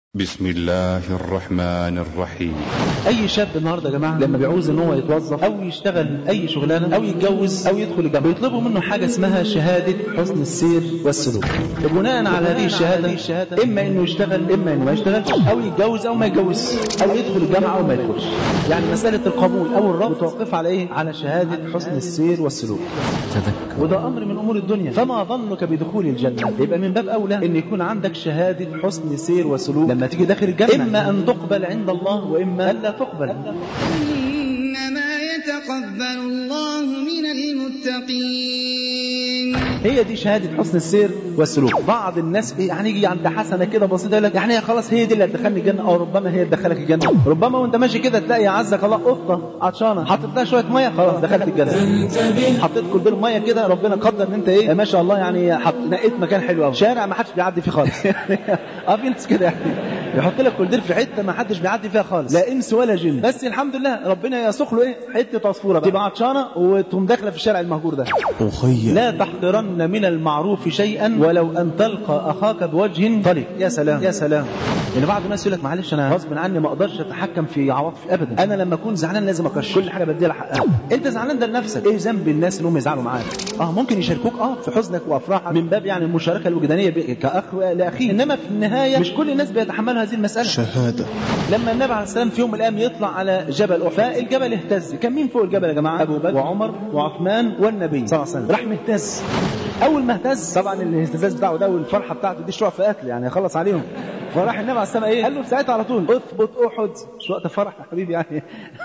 بسم الله الرحمن الرحيم اي شاب النهارده يا جماعه لما بيعوز ان هو يتوظف او يشتغل اي شغلانه او يتجوز او يدخل الجامعه بيطلبوا منه حاجه اسمها شهاده حسن السير والسلوك وبناء على هذه الشهاده اما انه يشتغل اما انه ما يشتغلش او يتجوز او ما يتجوزش او يدخل الجامعه او ما يدخلش يعني مساله القبول او الرفض متوقفه على ايه على شهاده حسن السير والسلوك تذكر وده امر من امور الدنيا فما ظنك بدخول الجنه يبقى من باب اولى ان يكون عندك شهاده حسن سير وسلوك لما تيجي داخل الجنه اما ان تقبل عند الله واما الا تقبل إنما يتقبل الله من المتقين هي دي شهاده حسن السير والسلوك بعض الناس إيه يعني يجي عند حسنه كده بسيطه يقول لك يعني هي خلاص هي دي اللي هتدخلني الجنه او ربما هي اللي تدخلك الجنه ربما وانت ماشي كده تلاقي عزك الله قطه عطشانه حطيت لها شويه ميه خلاص دخلت الجنه حطيت كوبايه ميه كده ربنا قدر ان انت ايه ما شاء الله يعني حط نقيت مكان حلو قوي شارع ما حدش بيعدي فيه خالص اه في ناس كده يعني يحط لك كولدير في حته ما حدش بيعدي فيها خالص لا انس ولا جن بس الحمد لله ربنا يسوق له ايه حته عصفوره بقى تبقى عطشانه وتقوم داخله في الشارع المهجور ده أخي لا تحقرن من المعروف شيئا ولو ان تلقى اخاك بوجه طلق يا سلام يا سلام يعني بعض الناس يقول لك معلش انا غصب عني ما اقدرش اتحكم في عواطفي ابدا انا لما اكون زعلان لازم اكشر كل حاجه بديها لها حقها انت زعلان ده لنفسك ايه ذنب الناس انهم يزعلوا معاك اه ممكن يشاركوك اه في حزنك وافراحك من باب يعني المشاركه الوجدانيه ب- كاخ لاخيه انما في النهايه مش كل الناس بيتحملوا هذه المساله شهادة لما النبي عليه السلام في يوم من الايام يطلع على جبل احد فالجبل اهتز كان مين فوق الجبل يا جماعه ابو بكر وعمر وعثمان والنبي صلى الله عليه وسلم راح مهتز اول ما اهتز طبعا الاهتزاز بتاعه ده والفرحه بتاعته دي شويه في قتل يعني يخلص عليهم فراح النبي عليه السلام ايه قال له في ساعتها على طول اثبت احد مش وقت فرح يا حبيبي يعني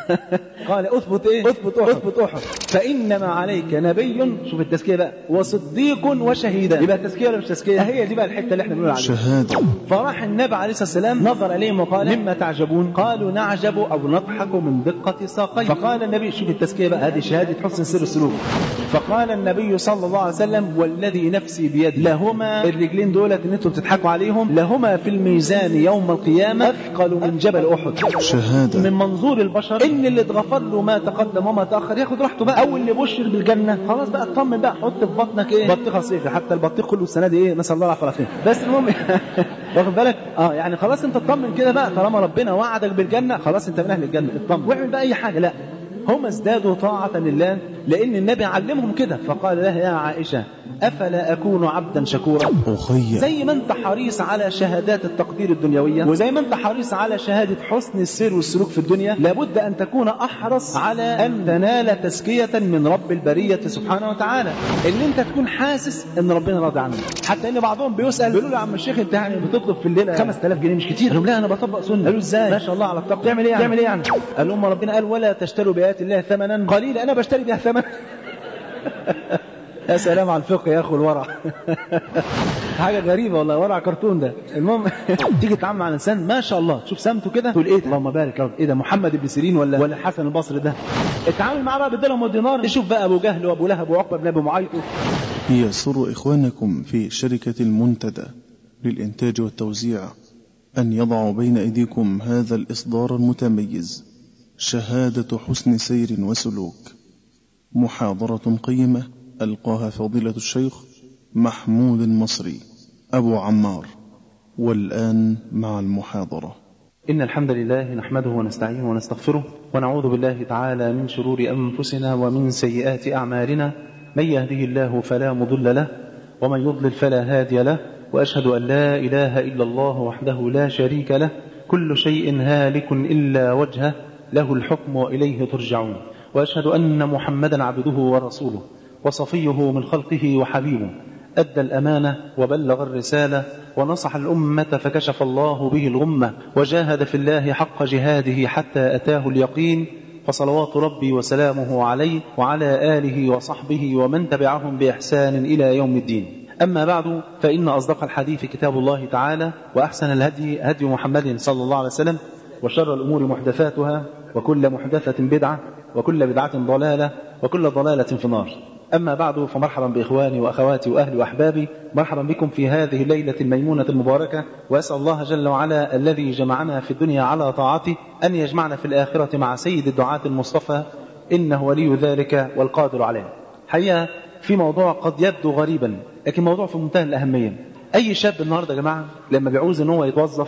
قال اثبت ايه اثبت احد اثبت احد فانما عليك نبي شوف التزكيه بقى وصديق وشهيدا يبقى التزكيه ولا مش تزكيه هي دي بقى الحته اللي احنا بنقول عليها شهادة فراح النبي عليه الصلاه والسلام نظر اليهم وقال مما تعجبون قالوا نعجب او نضحك من دقه ساقيه فقال النبي شوف التزكيه بقى هذه شهاده حسن سر السلوك فقال النبي صلى الله عليه وسلم والذي نفسي بيده لهما الرجلين دولت ان انتم بتضحكوا عليهم لهما في الميزان يوم القيامه اثقل من جبل احد شهادة من منظور البشر ان اللي اتغفر له ما تقدم وما تاخر ياخد راحته بقى او اللي بشر بالجنه خلاص بقى اطمن بقى حط في بطنك ايه بطيخه صيفي حتى البطيخ كله السنه دي ايه نسال الله العافيه والعافيه بس المهم واخد بالك اه يعني خلاص انت اطمن كده بقى طالما ربنا وعدك بالجنه خلاص انت من اهل الجنه اطمن واعمل بقى اي حاجه لا هم ازدادوا طاعة لله لأن النبي علمهم كده فقال لها يا عائشة أفلا أكون عبدا شكورا أخي زي ما انت حريص على شهادات التقدير الدنيوية وزي ما انت حريص على شهادة حسن السير والسلوك في الدنيا لابد أن تكون أحرص على أن تنال تزكية من رب البرية سبحانه وتعالى ان انت تكون حاسس ان ربنا راضي عنك حتى ان بعضهم بيسأل بيقولوا له يا عم الشيخ انت يعني بتطلب في الليلة 5000 جنيه مش كتير قال لهم لا انا بطبق سنة قالوا ازاي ما شاء الله على الطاقة تعمل ايه يعني تعمل ايه يعني قال لهم ربنا قال ولا تشتروا بآيات الله ثمنا قليلا انا بشتري بها ثمن يا سلام على الفقه يا اخو الورع حاجه غريبه والله ورع كرتون ده المهم تيجي تتعامل مع الانسان ما شاء الله تشوف سمته كده تقول ايه ده؟ اللهم بارك يا رب ايه ده محمد بن سيرين ولا ولا الحسن البصري ده اتعامل معاه بقى بالدرهم والدينار تشوف بقى ابو جهل وابو لهب وعقبه بن ابي معيط يسر إخوانكم في شركة المنتدى للإنتاج والتوزيع أن يضعوا بين أيديكم هذا الإصدار المتميز شهادة حسن سير وسلوك محاضرة قيمة ألقاها فضيلة الشيخ محمود المصري أبو عمار والآن مع المحاضرة إن الحمد لله نحمده ونستعينه ونستغفره ونعوذ بالله تعالى من شرور أنفسنا ومن سيئات أعمالنا من يهده الله فلا مضل له ومن يضلل فلا هادي له وأشهد أن لا إله إلا الله وحده لا شريك له كل شيء هالك إلا وجهه له الحكم وإليه ترجعون وأشهد أن محمدا عبده ورسوله وصفيه من خلقه وحبيبه أدى الأمانة وبلغ الرسالة ونصح الأمة فكشف الله به الغمة وجاهد في الله حق جهاده حتى أتاه اليقين فصلوات ربي وسلامه عليه وعلى آله وصحبه ومن تبعهم بإحسان إلى يوم الدين أما بعد فإن أصدق الحديث كتاب الله تعالى وأحسن الهدي هدي محمد صلى الله عليه وسلم وشر الأمور محدثاتها وكل محدثة بدعة وكل بدعة ضلالة وكل ضلالة في النار أما بعد فمرحبا بإخواني وأخواتي وأهلي وأحبابي مرحبا بكم في هذه الليلة الميمونة المباركة وأسأل الله جل وعلا الذي جمعنا في الدنيا على طاعته أن يجمعنا في الآخرة مع سيد الدعاة المصطفى إنه ولي ذلك والقادر عليه حقيقة في موضوع قد يبدو غريبا لكن موضوع في منتهى الأهمية أي شاب النهاردة يا جماعة لما بيعوز إن هو يتوظف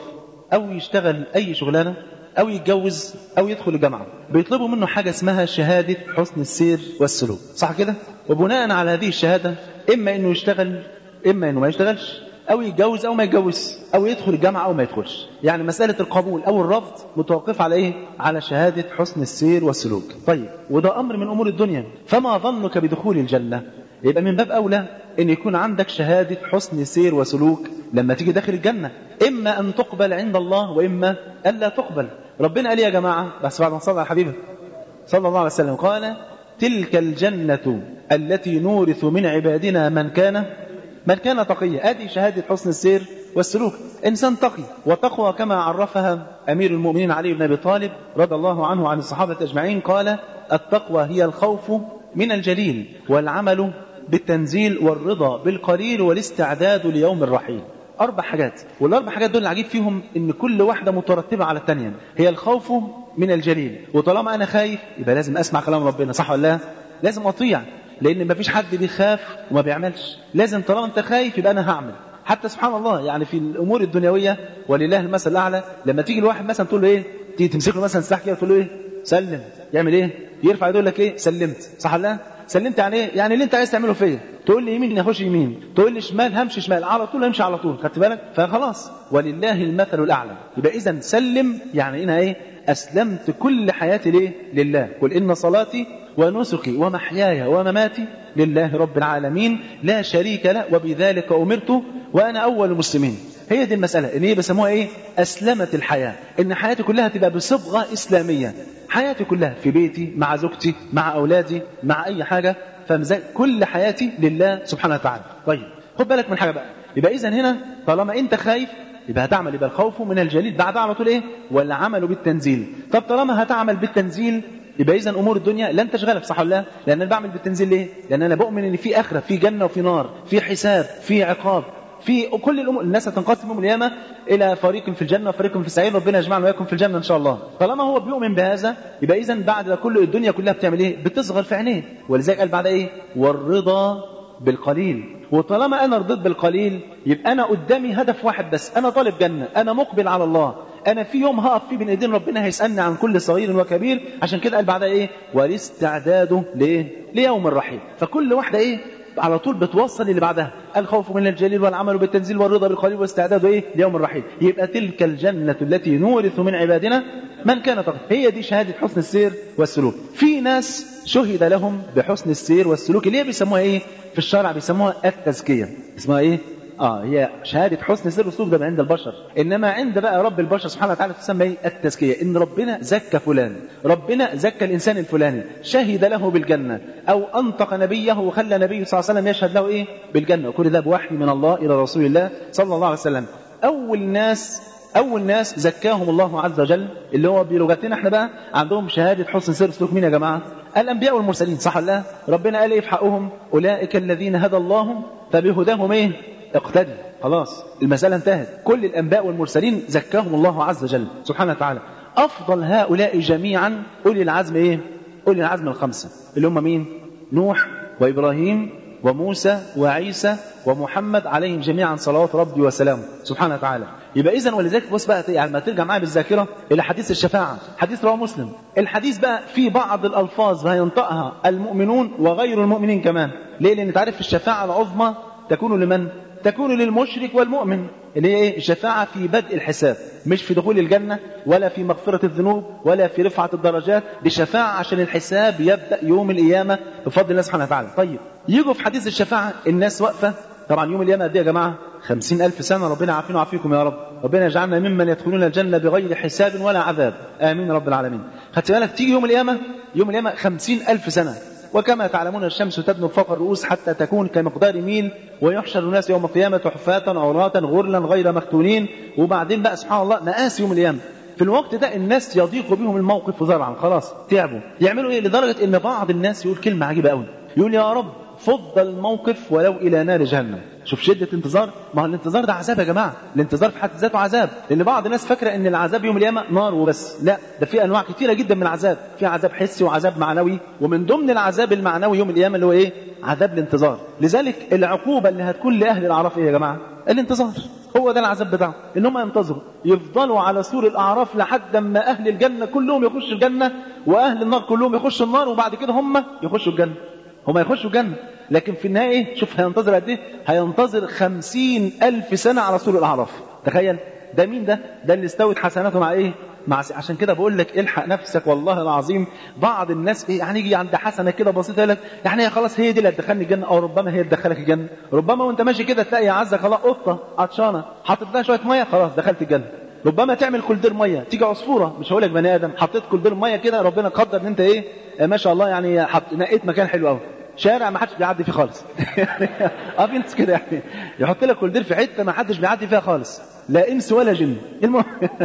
أو يشتغل أي شغلانة أو يتجوز أو يدخل الجامعة بيطلبوا منه حاجة اسمها شهادة حسن السير والسلوك صح كده؟ وبناء على هذه الشهادة إما إنه يشتغل إما إنه ما يشتغلش أو يتجوز أو ما يتجوز أو يدخل الجامعة أو ما يدخلش يعني مسألة القبول أو الرفض متوقفة على إيه؟ على شهادة حسن السير والسلوك طيب وده أمر من أمور الدنيا فما ظنك بدخول الجنة يبقى من باب أولى أن يكون عندك شهادة حسن سير وسلوك لما تيجي داخل الجنة إما أن تقبل عند الله وإما ألا تقبل ربنا قال يا جماعة بس بعد ما صلى على حبيبه صلى الله عليه وسلم قال تلك الجنة التي نورث من عبادنا من كان من كان تقيا ادي شهاده حسن السير والسلوك انسان تقي وتقوى كما عرفها امير المؤمنين علي بن ابي طالب رضي الله عنه عن الصحابه اجمعين قال التقوى هي الخوف من الجليل والعمل بالتنزيل والرضا بالقليل والاستعداد ليوم الرحيل اربع حاجات والاربع حاجات دول العجيب فيهم ان كل واحده مترتبه على الثانيه هي الخوف من الجليل وطالما انا خايف يبقى لازم اسمع كلام ربنا صح ولا لا لازم اطيع لان مفيش حد بيخاف وما بيعملش لازم طالما انت خايف يبقى انا هعمل حتى سبحان الله يعني في الامور الدنيويه ولله المثل الاعلى لما تيجي الواحد مثلا تقول له ايه تيجي تمسك له مثلا سلاح كده تقول له ايه سلم يعمل ايه يرفع يقول لك ايه سلمت صح ولا لا سلمت يعني ايه يعني اللي انت عايز تعمله فيا تقول لي يمين اخش يمين تقول لي شمال همشي شمال على طول همشي على طول خدت بالك فخلاص ولله المثل الاعلى يبقى اذا سلم يعني هنا ايه اسلمت كل حياتي ليه لله قل ان صلاتي ونسكي ومحياي ومماتي لله رب العالمين لا شريك له وبذلك امرت وانا اول المسلمين هي دي المسألة إن هي بيسموها إيه؟ أسلمت الحياة، إن حياتي كلها تبقى بصبغة إسلامية، حياتي كلها في بيتي مع زوجتي مع أولادي مع أي حاجة فمزاج كل حياتي لله سبحانه وتعالى. طيب خد بالك من حاجة بقى، يبقى إذا هنا طالما أنت خايف يبقى هتعمل يبقى الخوف من الجليل بعد على طول إيه؟ والعمل بالتنزيل. طب طالما هتعمل بالتنزيل يبقى اذا امور الدنيا لن تشغلك صح ولا لا؟ لان انا بعمل بالتنزيل ليه؟ لان انا بؤمن ان في اخره، في جنه وفي نار، في حساب، في عقاب، في كل الامور الناس هتنقسم يوم القيامه الى فريق في الجنه وفريق في السعير ربنا يجمعنا واياكم في الجنه ان شاء الله طالما هو بيؤمن بهذا يبقى اذا بعد ده كله الدنيا كلها بتعمل ايه بتصغر في عينيه ولذلك قال بعد ايه والرضا بالقليل وطالما انا رضيت بالقليل يبقى انا قدامي هدف واحد بس انا طالب جنه انا مقبل على الله انا في يوم هقف فيه بين ايدين ربنا هيسالني عن كل صغير وكبير عشان كده قال بعدها ايه والاستعداد لايه ليوم الرحيل فكل واحده ايه على طول بتوصل اللي بعدها الخوف من الجليل والعمل بالتنزيل والرضا بالقليل والاستعداد ايه ليوم الرحيل يبقى تلك الجنة التي نورث من عبادنا من كان تقي هي دي شهادة حسن السير والسلوك في ناس شهد لهم بحسن السير والسلوك اللي هي بيسموها ايه في الشرع بيسموها التزكية اسمها ايه اه هي شهادة حسن السير والسلوك ده عند البشر انما عند بقى رب البشر سبحانه وتعالى تسمى ايه التزكية ان ربنا زكى فلان ربنا زكى الانسان الفلاني شهد له بالجنة او انطق نبيه وخلى نبيه صلى الله عليه وسلم يشهد له ايه بالجنة وكل ده بوحي من الله الى رسول الله صلى الله عليه وسلم اول ناس اول ناس زكاهم الله عز وجل اللي هو بلغتنا احنا بقى عندهم شهاده حسن سير سلوك مين يا جماعه الانبياء والمرسلين صح ولا لا ربنا قال ايه في حقهم اولئك الذين هدى الله فبهداهم ايه اقتدي خلاص المسألة انتهت كل الأنباء والمرسلين زكاهم الله عز وجل سبحانه وتعالى أفضل هؤلاء جميعا أولي العزم إيه؟ أولي العزم الخمسة اللي هم مين؟ نوح وإبراهيم وموسى وعيسى ومحمد عليهم جميعا صلوات ربي وسلامه سبحانه وتعالى يبقى اذا ولذلك بص بقى يعني ما ترجع معايا بالذاكره الى حديث الشفاعه حديث رواه مسلم الحديث بقى في بعض الالفاظ هينطقها المؤمنون وغير المؤمنين كمان ليه لان تعرف في الشفاعه العظمى تكون لمن تكون للمشرك والمؤمن اللي هي ايه الشفاعة في بدء الحساب مش في دخول الجنة ولا في مغفرة الذنوب ولا في رفعة الدرجات دي شفاعة عشان الحساب يبدأ يوم القيامة بفضل الله سبحانه وتعالى طيب يجوا في حديث الشفاعة الناس واقفة طبعا يوم القيامة قد ايه يا جماعة خمسين ألف سنة ربنا عافينا وعافيكم يا رب ربنا يجعلنا ممن يدخلون الجنة بغير حساب ولا عذاب آمين رب العالمين خدت بالك تيجي يوم القيامة يوم القيامة خمسين ألف سنة وكما تعلمون الشمس تدنو فوق الرؤوس حتى تكون كمقدار ميل ويحشر الناس يوم القيامة حفاة عراة غرلا غير مختونين وبعدين بقى سبحان الله مآسي يوم القيامة في الوقت ده الناس يضيق بهم الموقف ذرعا خلاص تعبوا يعملوا ايه لدرجة ان بعض الناس يقول كلمة عجيبة قوي يقول يا رب فض الموقف ولو الى نار جهنم شوف شدة انتظار ما هو الانتظار ده عذاب يا جماعة الانتظار في حد ذاته عذاب لان بعض الناس فاكرة ان العذاب يوم القيامة نار وبس لا ده في انواع كتيرة جدا من العذاب في عذاب حسي وعذاب معنوي ومن ضمن العذاب المعنوي يوم القيامة اللي هو ايه عذاب الانتظار لذلك العقوبة اللي هتكون لأهل الأعراف ايه يا جماعة الانتظار هو ده العذاب بتاعهم ان هم ينتظروا يفضلوا على سور الاعراف لحد ما اهل الجنه كلهم يخشوا الجنه واهل النار كلهم يخشوا النار وبعد كده هم يخشوا الجنه هم يخشوا الجنه لكن في النهايه ايه شوف هينتظر قد ايه هينتظر خمسين الف سنه على سور الاعراف تخيل ده مين ده ده اللي استوت حسناته مع ايه مع س... عشان كده بقول لك الحق نفسك والله العظيم بعض الناس ايه يعني يجي عند حسنه كده بسيطه يقول لك يعني هي خلاص هي دي اللي هتدخلني الجنه او ربما هي اللي تدخلك الجنه ربما وانت ماشي كده تلاقي عزك خلاص قطه عطشانه حاطط لها شويه ميه خلاص دخلت الجنه ربما تعمل كولدير ميه تيجي عصفوره مش هقول لك بني ادم حطيت كولدير ميه كده ربنا قدر ان انت ايه آه ما شاء الله يعني حط... نقيت مكان حلو قوي شارع ما حدش بيعدي فيه خالص اه في ناس كده يعني يحط لك كولدير في حته ما حدش بيعدي فيها خالص لا انس ولا جن المهم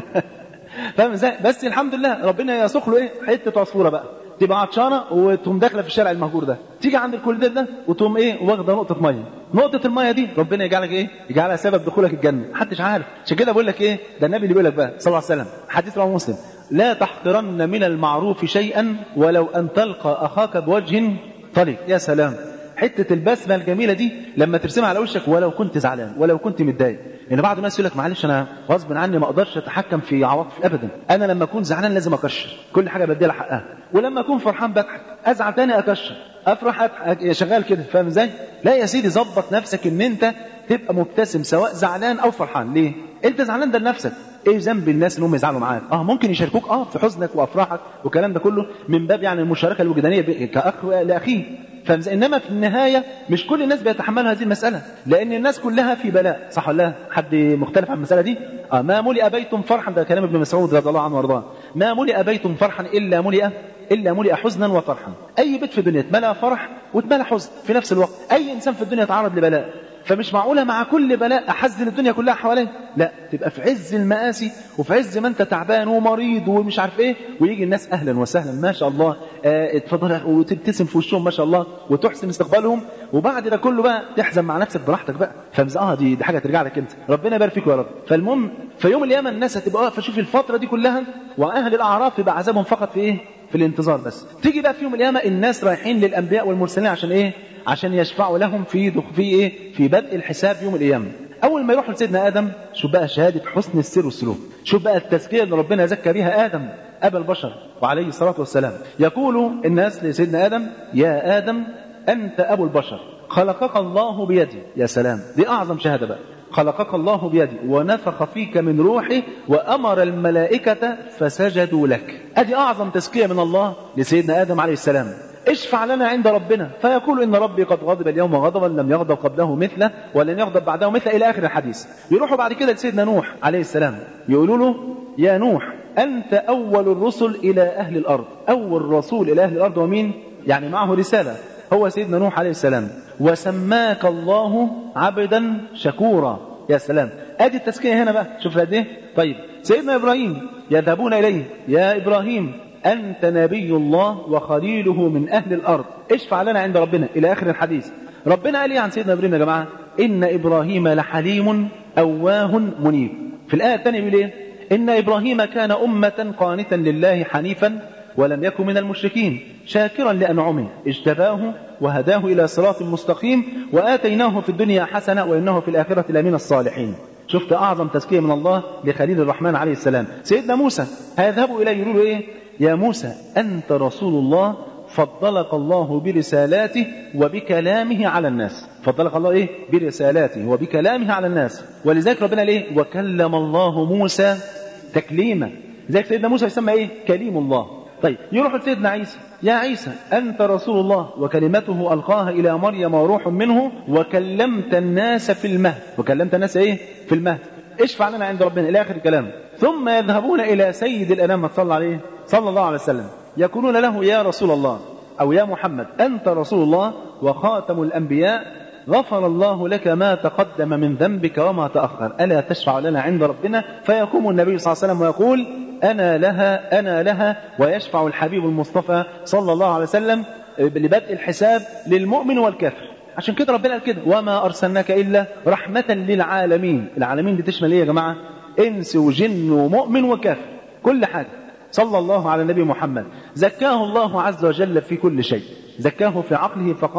فاهم ازاي بس الحمد لله ربنا يسوق له ايه حته عصفوره بقى تبقى عطشانه وتقوم داخله في الشارع المهجور ده تيجي عند الكولدير ده وتقوم ايه واخده نقطه ميه نقطه الميه دي ربنا يجعلك ايه يجعلها سبب دخولك الجنه محدش عارف عشان كده بقول لك ايه ده النبي اللي بيقول لك بقى صلى الله عليه وسلم حديث رواه مسلم لا تحقرن من المعروف شيئا ولو ان تلقى اخاك بوجه طلق يا سلام حته البسمه الجميله دي لما ترسمها على وشك ولو كنت زعلان ولو كنت متضايق يعني بعض الناس يقول لك معلش انا غصب عني ما اقدرش اتحكم في عواطفي ابدا انا لما اكون زعلان لازم اكشر كل حاجه بدي لها حقها ولما اكون فرحان بضحك ازعل تاني اكشر افرح اضحك شغال كده فاهم ازاي لا يا سيدي ظبط نفسك ان انت تبقى مبتسم سواء زعلان او فرحان ليه انت زعلان ده لنفسك ايه ذنب الناس ان هم يزعلوا معاك اه ممكن يشاركوك اه في حزنك وافراحك والكلام ده كله من باب يعني المشاركه الوجدانيه كاخ لاخيه انما في النهايه مش كل الناس بيتحملوا هذه المساله لان الناس كلها في بلاء صح ولا لا حد مختلف عن المساله دي اه ما ملئ بيت فرحا ده كلام ابن مسعود رضي الله عنه وارضاه ما ملئ بيت فرحا الا ملئ الا ملئ حزنا وفرحا اي بيت في الدنيا اتملى فرح واتملى حزن في نفس الوقت اي انسان في الدنيا يتعرض لبلاء فمش معقولة مع كل بلاء أحزن الدنيا كلها حواليه لا تبقى في عز المآسي وفي عز ما أنت تعبان ومريض ومش عارف إيه ويجي الناس أهلا وسهلا ما شاء الله اه اتفضل وتبتسم في وشهم ما شاء الله وتحسن استقبالهم وبعد ده كله بقى تحزن مع نفسك براحتك بقى فمز اه دي دي حاجة ترجع لك أنت ربنا يبارك فيك يا رب فالمهم في يوم القيامة الناس هتبقى واقفة شوف الفترة دي كلها وأهل الأعراف يبقى عذابهم فقط في إيه؟ في الانتظار بس تيجي بقى في يوم القيامة الناس رايحين للأنبياء والمرسلين عشان إيه عشان يشفعوا لهم في دخ... في ايه في بدء الحساب يوم القيامه اول ما يروحوا لسيدنا ادم شوف بقى شهاده حسن السير والسلوك شوف بقى التزكيه اللي ربنا زكى بها ادم ابا البشر وعليه الصلاه والسلام يقول الناس لسيدنا ادم يا ادم انت ابو البشر خلقك الله بيده يا سلام دي اعظم شهاده بقى خلقك الله بيده ونفخ فيك من روحه وامر الملائكه فسجدوا لك ادي اعظم تزكيه من الله لسيدنا ادم عليه السلام اشفع لنا عند ربنا فيقول ان ربي قد غضب اليوم غضبا لم يغضب قبله مثله ولن يغضب بعده مثله الى اخر الحديث يروحوا بعد كده لسيدنا نوح عليه السلام يقولوا له يا نوح انت اول الرسل الى اهل الارض اول رسول الى اهل الارض ومين يعني معه رساله هو سيدنا نوح عليه السلام وسماك الله عبدا شكورا يا سلام ادي التزكيه هنا بقى شوف قد ايه طيب سيدنا ابراهيم يذهبون اليه يا ابراهيم أنت نبي الله وخليله من أهل الأرض اشفع لنا عند ربنا إلى آخر الحديث ربنا قال إيه عن سيدنا إبراهيم يا جماعة إن إبراهيم لحليم أواه منيب في الآية الثانية بيقول إيه إن إبراهيم كان أمة قانتا لله حنيفا ولم يكن من المشركين شاكرا لأنعمه اجتباه وهداه إلى صراط مستقيم وآتيناه في الدنيا حسنة وإنه في الآخرة لمن الصالحين شفت أعظم تزكية من الله لخليل الرحمن عليه السلام سيدنا موسى هيذهبوا إليه يقولوا إيه يا موسى أنت رسول الله فضلك الله برسالاته وبكلامه على الناس فضلك الله إيه برسالاته وبكلامه على الناس ولذلك ربنا ليه وكلم الله موسى تكليما لذلك سيدنا موسى يسمى إيه كليم الله طيب يروح لسيدنا عيسى يا عيسى أنت رسول الله وكلمته ألقاها إلى مريم وروح منه وكلمت الناس في المهد وكلمت الناس إيه في المهد اشفع لنا عند ربنا إلى آخر الكلام ثم يذهبون إلى سيد الأنام ما تصلى عليه صلى الله عليه وسلم يقولون له يا رسول الله أو يا محمد أنت رسول الله وخاتم الأنبياء غفر الله لك ما تقدم من ذنبك وما تأخر ألا تشفع لنا عند ربنا فيقوم النبي صلى الله عليه وسلم ويقول أنا لها أنا لها ويشفع الحبيب المصطفى صلى الله عليه وسلم لبدء الحساب للمؤمن والكافر عشان كده ربنا قال كده وما أرسلناك إلا رحمة للعالمين العالمين دي تشمل إيه يا جماعة إنس وجن ومؤمن وكافر كل حاجة صلى الله على النبي محمد زكاه الله عز وجل في كل شيء زكاه في عقله فقال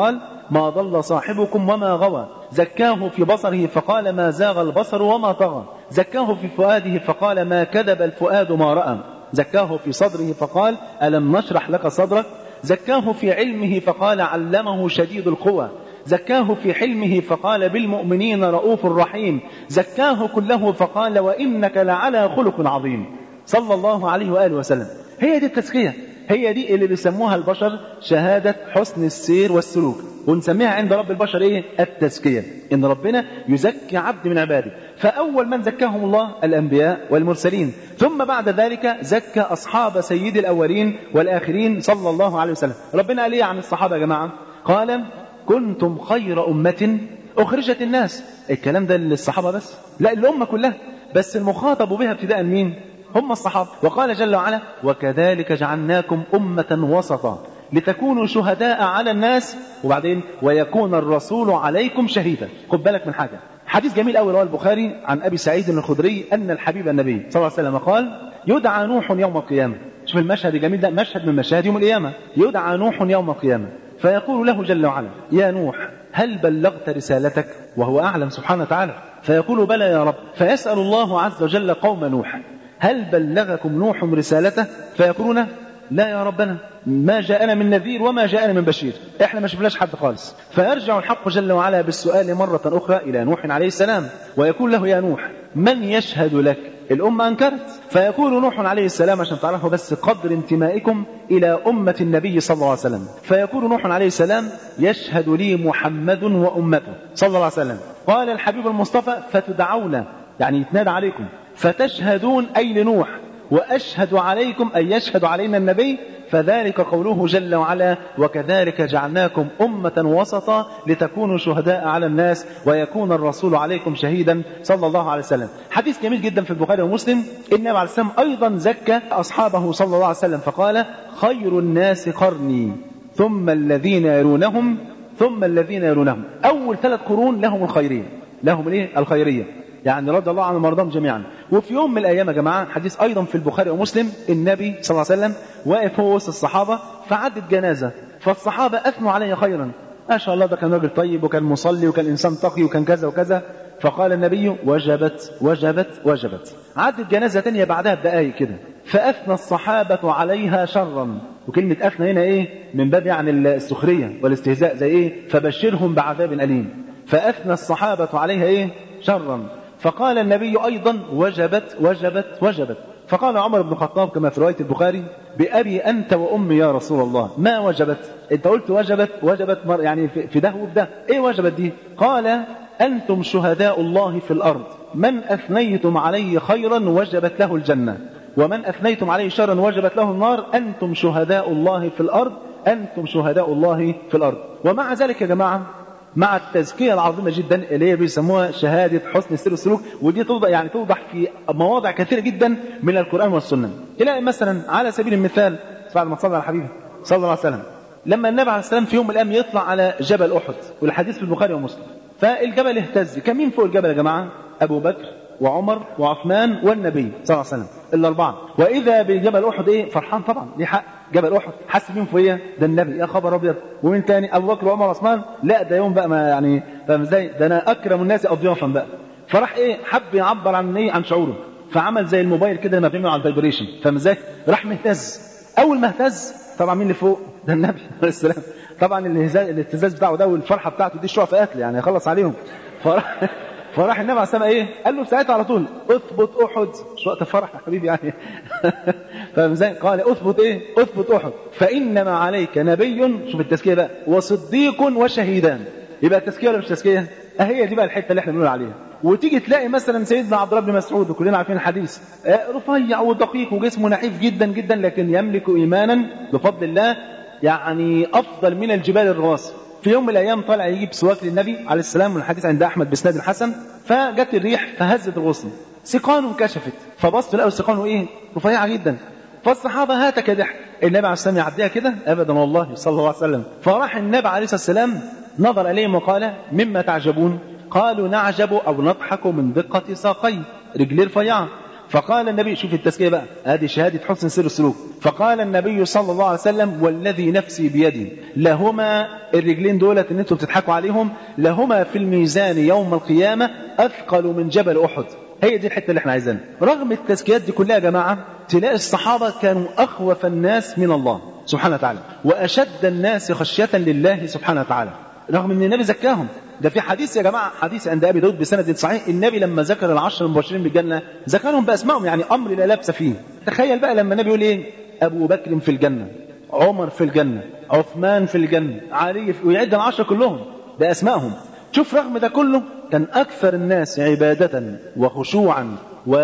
ما ضل صاحبكم وما غوى زكاه في بصره فقال ما زاغ البصر وما طغى زكاه في فؤاده فقال ما كذب الفؤاد ما رأى زكاه في صدره فقال ألم نشرح لك صدرك زكاه في علمه فقال علمه شديد القوى زكاه في حلمه فقال بالمؤمنين رؤوف رحيم زكاه كله فقال وإنك لعلى خلق عظيم صلى الله عليه وآله وسلم هي دي التزكية هي دي اللي بيسموها البشر شهادة حسن السير والسلوك ونسميها عند رب البشر ايه التزكية ان ربنا يزكي عبد من عباده فأول من زكاهم الله الأنبياء والمرسلين ثم بعد ذلك زكى أصحاب سيد الأولين والآخرين صلى الله عليه وسلم ربنا قال ايه عن الصحابة يا جماعة قال كنتم خير أمة أخرجت الناس الكلام ده للصحابة بس لا الأمة كلها بس المخاطب بها ابتداء مين هم الصحابة وقال جل وعلا وكذلك جعلناكم أمة وسطا لتكونوا شهداء على الناس وبعدين ويكون الرسول عليكم شهيدا خد بالك من حاجة حديث جميل قوي رواه البخاري عن أبي سعيد الخدري أن الحبيب النبي صلى الله عليه وسلم قال يدعى نوح يوم القيامة شوف المشهد الجميل ده مشهد من مشاهد يوم القيامة يدعى نوح يوم القيامة فيقول له جل وعلا يا نوح هل بلغت رسالتك وهو أعلم سبحانه وتعالى فيقول بلى يا رب فيسأل الله عز وجل قوم نوح هل بلغكم نوح رسالته فيقولون لا يا ربنا ما جاءنا من نذير وما جاءنا من بشير احنا ما شفناش حد خالص فيرجع الحق جل وعلا بالسؤال مرة أخرى إلى نوح عليه السلام ويقول له يا نوح من يشهد لك الأمة أنكرت فيقول نوح عليه السلام عشان تعرفوا بس قدر انتمائكم إلى أمة النبي صلى الله عليه وسلم فيقول نوح عليه السلام يشهد لي محمد وأمته صلى الله عليه وسلم قال الحبيب المصطفى فتدعون يعني يتنادى عليكم فتشهدون أي لنوح وأشهد عليكم أي يشهد علينا النبي فذلك قوله جل وعلا وكذلك جعلناكم أمة وسطا لتكونوا شهداء على الناس ويكون الرسول عليكم شهيدا صلى الله عليه وسلم حديث جميل جدا في البخاري ومسلم النبي عليه السلام أيضا زكى أصحابه صلى الله عليه وسلم فقال خير الناس قرني ثم الذين يلونهم ثم الذين يلونهم أول ثلاث قرون لهم الخيرية لهم الايه الخيريه يعني رضي الله عنهم وارضاهم جميعا وفي يوم من الايام يا جماعه حديث ايضا في البخاري ومسلم النبي صلى الله عليه وسلم واقف هو وسط الصحابه فعدت جنازه فالصحابه اثنوا عليه خيرا ما شاء الله ده كان راجل طيب وكان مصلي وكان انسان تقي وكان كذا وكذا فقال النبي وجبت وجبت وجبت عدت جنازه ثانيه بعدها بدقائق كده فاثنى الصحابه عليها شرا وكلمه اثنى هنا ايه من باب يعني السخريه والاستهزاء زي ايه فبشرهم بعذاب اليم فاثنى الصحابه عليها ايه شرا فقال النبي أيضا وجبت وجبت وجبت فقال عمر بن الخطاب كما في رواية البخاري بأبي أنت وأمي يا رسول الله ما وجبت أنت قلت وجبت وجبت مر يعني في ده وده إيه وجبت دي قال أنتم شهداء الله في الأرض من أثنيتم عليه خيرا وجبت له الجنة ومن أثنيتم عليه شرا وجبت له النار أنتم شهداء الله في الأرض أنتم شهداء الله في الأرض ومع ذلك يا جماعة مع التزكية العظيمة جدا اللي هي بيسموها شهادة حسن السير والسلوك ودي توضح يعني توضح في مواضع كثيرة جدا من القرآن والسنة تلاقي مثلا على سبيل المثال بعد ما صلى على حبيبه صلى الله عليه وسلم لما النبي عليه السلام في يوم من الأيام يطلع على جبل أحد والحديث في البخاري ومسلم فالجبل اهتز كان مين فوق الجبل يا جماعة أبو بكر وعمر وعثمان والنبي صلى الله عليه وسلم الأربعة وإذا بجبل أحد إيه فرحان طبعا ليه حق جبل أحد حس مين فوقيه ده النبي يا خبر أبيض ومين تاني أبو بكر وعمر وعثمان لا ده يوم بقى ما يعني فاهم إزاي ده أنا أكرم الناس أضيافا بقى فراح إيه حب يعبر عن إيه عن شعوره فعمل زي الموبايل كده لما بيعمل على الفايبريشن فاهم إزاي راح مهتز أول ما اهتز طبعا مين اللي فوق ده النبي عليه السلام طبعا الاهتزاز بتاعه ده والفرحه بتاعته دي شويه في قتل يعني يخلص عليهم فراح فراح النبي عليه السلام ايه؟ قال له ساعتها على طول اثبت احد مش وقت فرح يا حبيبي يعني فاهم ازاي؟ قال اثبت ايه؟ اثبت احد فانما عليك نبي شوف التزكيه بقى وصديق وشهيدان يبقى التزكيه ولا مش تزكيه؟ اهي دي بقى الحته اللي احنا بنقول عليها وتيجي تلاقي مثلا سيدنا عبد الله بن مسعود وكلنا عارفين الحديث رفيع ودقيق وجسمه نحيف جدا جدا لكن يملك ايمانا بفضل الله يعني افضل من الجبال الرواسي في يوم من الايام طالع يجيب سواك للنبي عليه السلام والحديث عند احمد باسناد الحسن فجت الريح فهزت الغصن سقانه انكشفت فبص لقوا سقانه ايه رفيعه جدا فالصحابه هات كدح النبي عليه السلام يعديها كده ابدا والله صلى الله عليه وسلم فراح النبي عليه الصلاه والسلام نظر اليهم وقال مما تعجبون قالوا نعجب او نضحك من دقه ساقي رجليه رفيعه فقال النبي شوف التزكية بقى هذه شهادة حسن سر السلوك فقال النبي صلى الله عليه وسلم والذي نفسي بيدي لهما الرجلين دولت ان انتم بتضحكوا عليهم لهما في الميزان يوم القيامة أثقل من جبل أحد هي دي الحته اللي احنا عايزينها رغم التزكيات دي كلها يا جماعه تلاقي الصحابه كانوا اخوف الناس من الله سبحانه وتعالى واشد الناس خشيه لله سبحانه وتعالى رغم ان النبي زكاهم ده في حديث يا جماعه حديث عند ابي داود بسند صحيح النبي لما ذكر العشر المبشرين بالجنه ذكرهم باسمائهم يعني امر لا لبس فيه تخيل بقى لما النبي يقول ايه ابو بكر في الجنه عمر في الجنه عثمان في الجنه علي في ويعد العشره كلهم ده اسمائهم شوف رغم ده كله كان أكثر الناس عبادة وخشوعا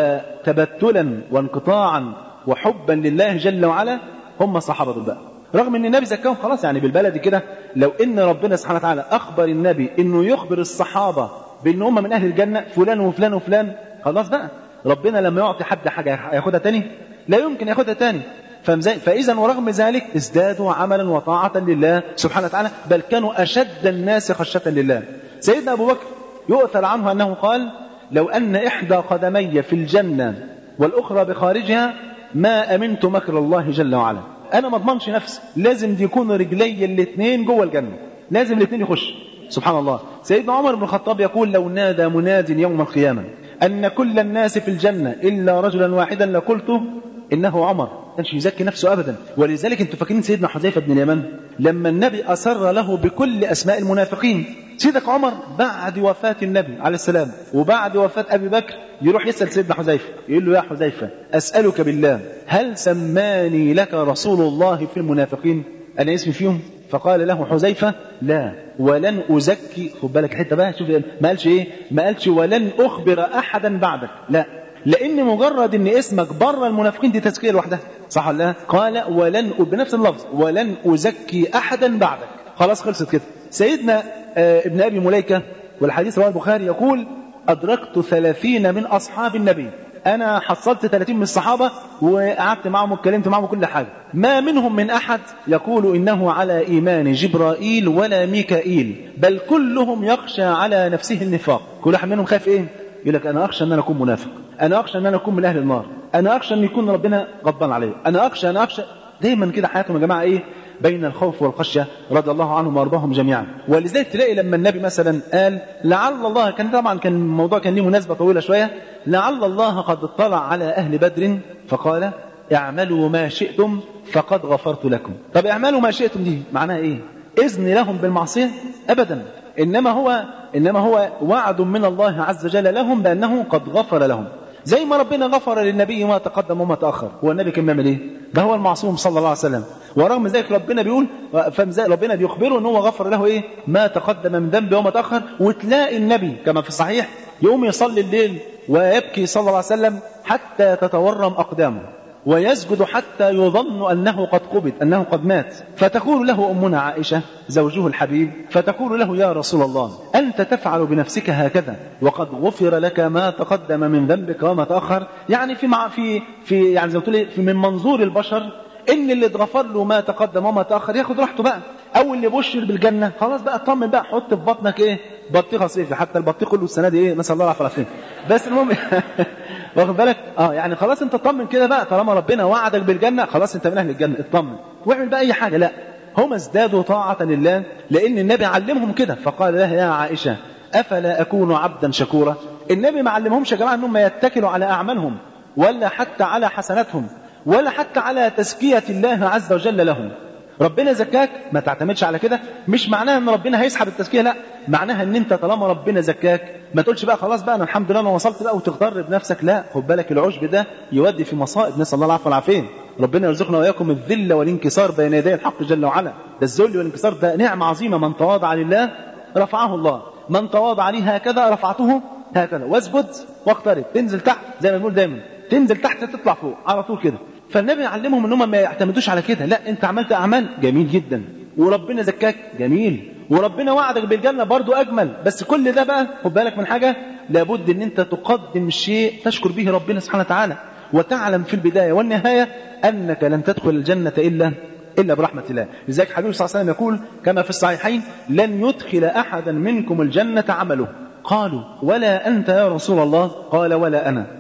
وتبتلا وانقطاعا وحبا لله جل وعلا هم صحابة دول بقى رغم ان النبي زكاهم خلاص يعني بالبلد كده لو ان ربنا سبحانه وتعالى اخبر النبي انه يخبر الصحابه بان هم من اهل الجنه فلان وفلان وفلان خلاص بقى ربنا لما يعطي حد حاجه ياخدها تاني لا يمكن ياخدها تاني فإذا ورغم ذلك ازدادوا عملا وطاعة لله سبحانه وتعالى بل كانوا أشد الناس خشية لله سيدنا أبو بكر يؤثر عنه أنه قال لو أن إحدى قدمي في الجنة والأخرى بخارجها ما أمنت مكر الله جل وعلا أنا ما اضمنش نفسي لازم دي يكونوا رجلي الاثنين جوه الجنة لازم الاثنين يخش سبحان الله سيدنا عمر بن الخطاب يقول لو نادى مناد يوم القيامة أن كل الناس في الجنة إلا رجلا واحدا لقلت إنه عمر كانش يزكي نفسه أبدا ولذلك أنتم فاكرين سيدنا حذيفة بن اليمان لما النبي أسر له بكل أسماء المنافقين سيدك عمر بعد وفاة النبي عليه السلام وبعد وفاة أبي بكر يروح يسأل سيدنا حذيفة يقول له يا حذيفة أسألك بالله هل سماني لك رسول الله في المنافقين أنا اسمي فيهم فقال له حذيفة لا ولن أزكي خد بالك حتة بقى شوف ما قالش إيه ما قالش ولن أخبر أحدا بعدك لا لان مجرد ان اسمك بره المنافقين دي تزكيه لوحدها صح ولا لا قال ولن بنفس اللفظ ولن ازكي احدا بعدك خلاص خلصت كده سيدنا آه ابن ابي مليكه والحديث رواه البخاري يقول ادركت ثلاثين من اصحاب النبي انا حصلت 30 من الصحابه وقعدت معهم واتكلمت معهم كل حاجه ما منهم من احد يقول انه على ايمان جبرائيل ولا ميكائيل بل كلهم يخشى على نفسه النفاق كل واحد منهم خايف ايه يقول لك انا اخشى ان انا اكون منافق انا اخشى ان انا اكون من اهل النار انا اخشى ان يكون ربنا غضبان علي انا اخشى انا اخشى دايما كده حياتهم يا جماعه ايه بين الخوف والخشيه رضي الله عنهم وارضاهم جميعا ولذلك تلاقي لما النبي مثلا قال لعل الله كان طبعا كان الموضوع كان ليه مناسبه طويله شويه لعل الله قد اطلع على اهل بدر فقال اعملوا ما شئتم فقد غفرت لكم طب اعملوا ما شئتم دي معناها ايه اذن لهم بالمعصيه ابدا انما هو انما هو وعد من الله عز وجل لهم بانه قد غفر لهم زي ما ربنا غفر للنبي ما تقدم وما تاخر هو النبي كان بيعمل ايه ده هو المعصوم صلى الله عليه وسلم ورغم ذلك ربنا بيقول ربنا بيخبره ان هو غفر له ايه ما تقدم من ذنبه وما تاخر وتلاقي النبي كما في الصحيح يقوم يصلي الليل ويبكي صلى الله عليه وسلم حتى تتورم اقدامه ويسجد حتى يظن أنه قد قبض أنه قد مات فتقول له أمنا عائشة زوجه الحبيب فتقول له يا رسول الله أنت تفعل بنفسك هكذا وقد غفر لك ما تقدم من ذنبك وما تأخر يعني في مع في في يعني زي ما تقول في من منظور البشر ان اللي اتغفر له ما تقدم وما تاخر ياخد راحته بقى او اللي بشر بالجنه خلاص بقى اطمن بقى حط في بطنك ايه بطيخه صيفي حتى البطيخ كله السنه دي ايه نسال الله العافيه والعافيه بس المهم واخد بالك اه يعني خلاص انت اطمن كده بقى طالما ربنا وعدك بالجنه خلاص انت من اهل الجنه اطمن واعمل بقى اي حاجه لا هم ازدادوا طاعه لله لان النبي علمهم كده فقال لها يا عائشه افلا اكون عبدا شكورا النبي ما علمهمش يا جماعه انهم يتكلوا على اعمالهم ولا حتى على حسناتهم ولا حتى على تزكيه الله عز وجل لهم ربنا زكاك ما تعتمدش على كده مش معناها ان ربنا هيسحب التزكيه لا معناها ان انت طالما ربنا زكاك ما تقولش بقى خلاص بقى انا الحمد لله انا وصلت بقى وتغتر بنفسك لا خد بالك العشب ده يودي في مصائب نسال الله العفو والعافيه ربنا يرزقنا واياكم الذل والانكسار بين يدي الحق جل وعلا ده الذل والانكسار ده نعمه عظيمه من تواضع لله رفعه الله من تواضع لي هكذا رفعته هكذا واسجد واقترب تنزل تحت زي ما بنقول دايما تنزل تحت تطلع فوق على طول كده فالنبي علمهم ان هم ما يعتمدوش على كده لا انت عملت اعمال جميل جدا وربنا زكاك جميل وربنا وعدك بالجنه برضو اجمل بس كل ده بقى خد بالك من حاجه لابد ان انت تقدم شيء تشكر به ربنا سبحانه وتعالى وتعلم في البدايه والنهايه انك لن تدخل الجنه الا الا برحمه الله لذلك حبيبي صلى الله عليه وسلم يقول كما في الصحيحين لن يدخل احدا منكم الجنه عمله قالوا ولا انت يا رسول الله قال ولا انا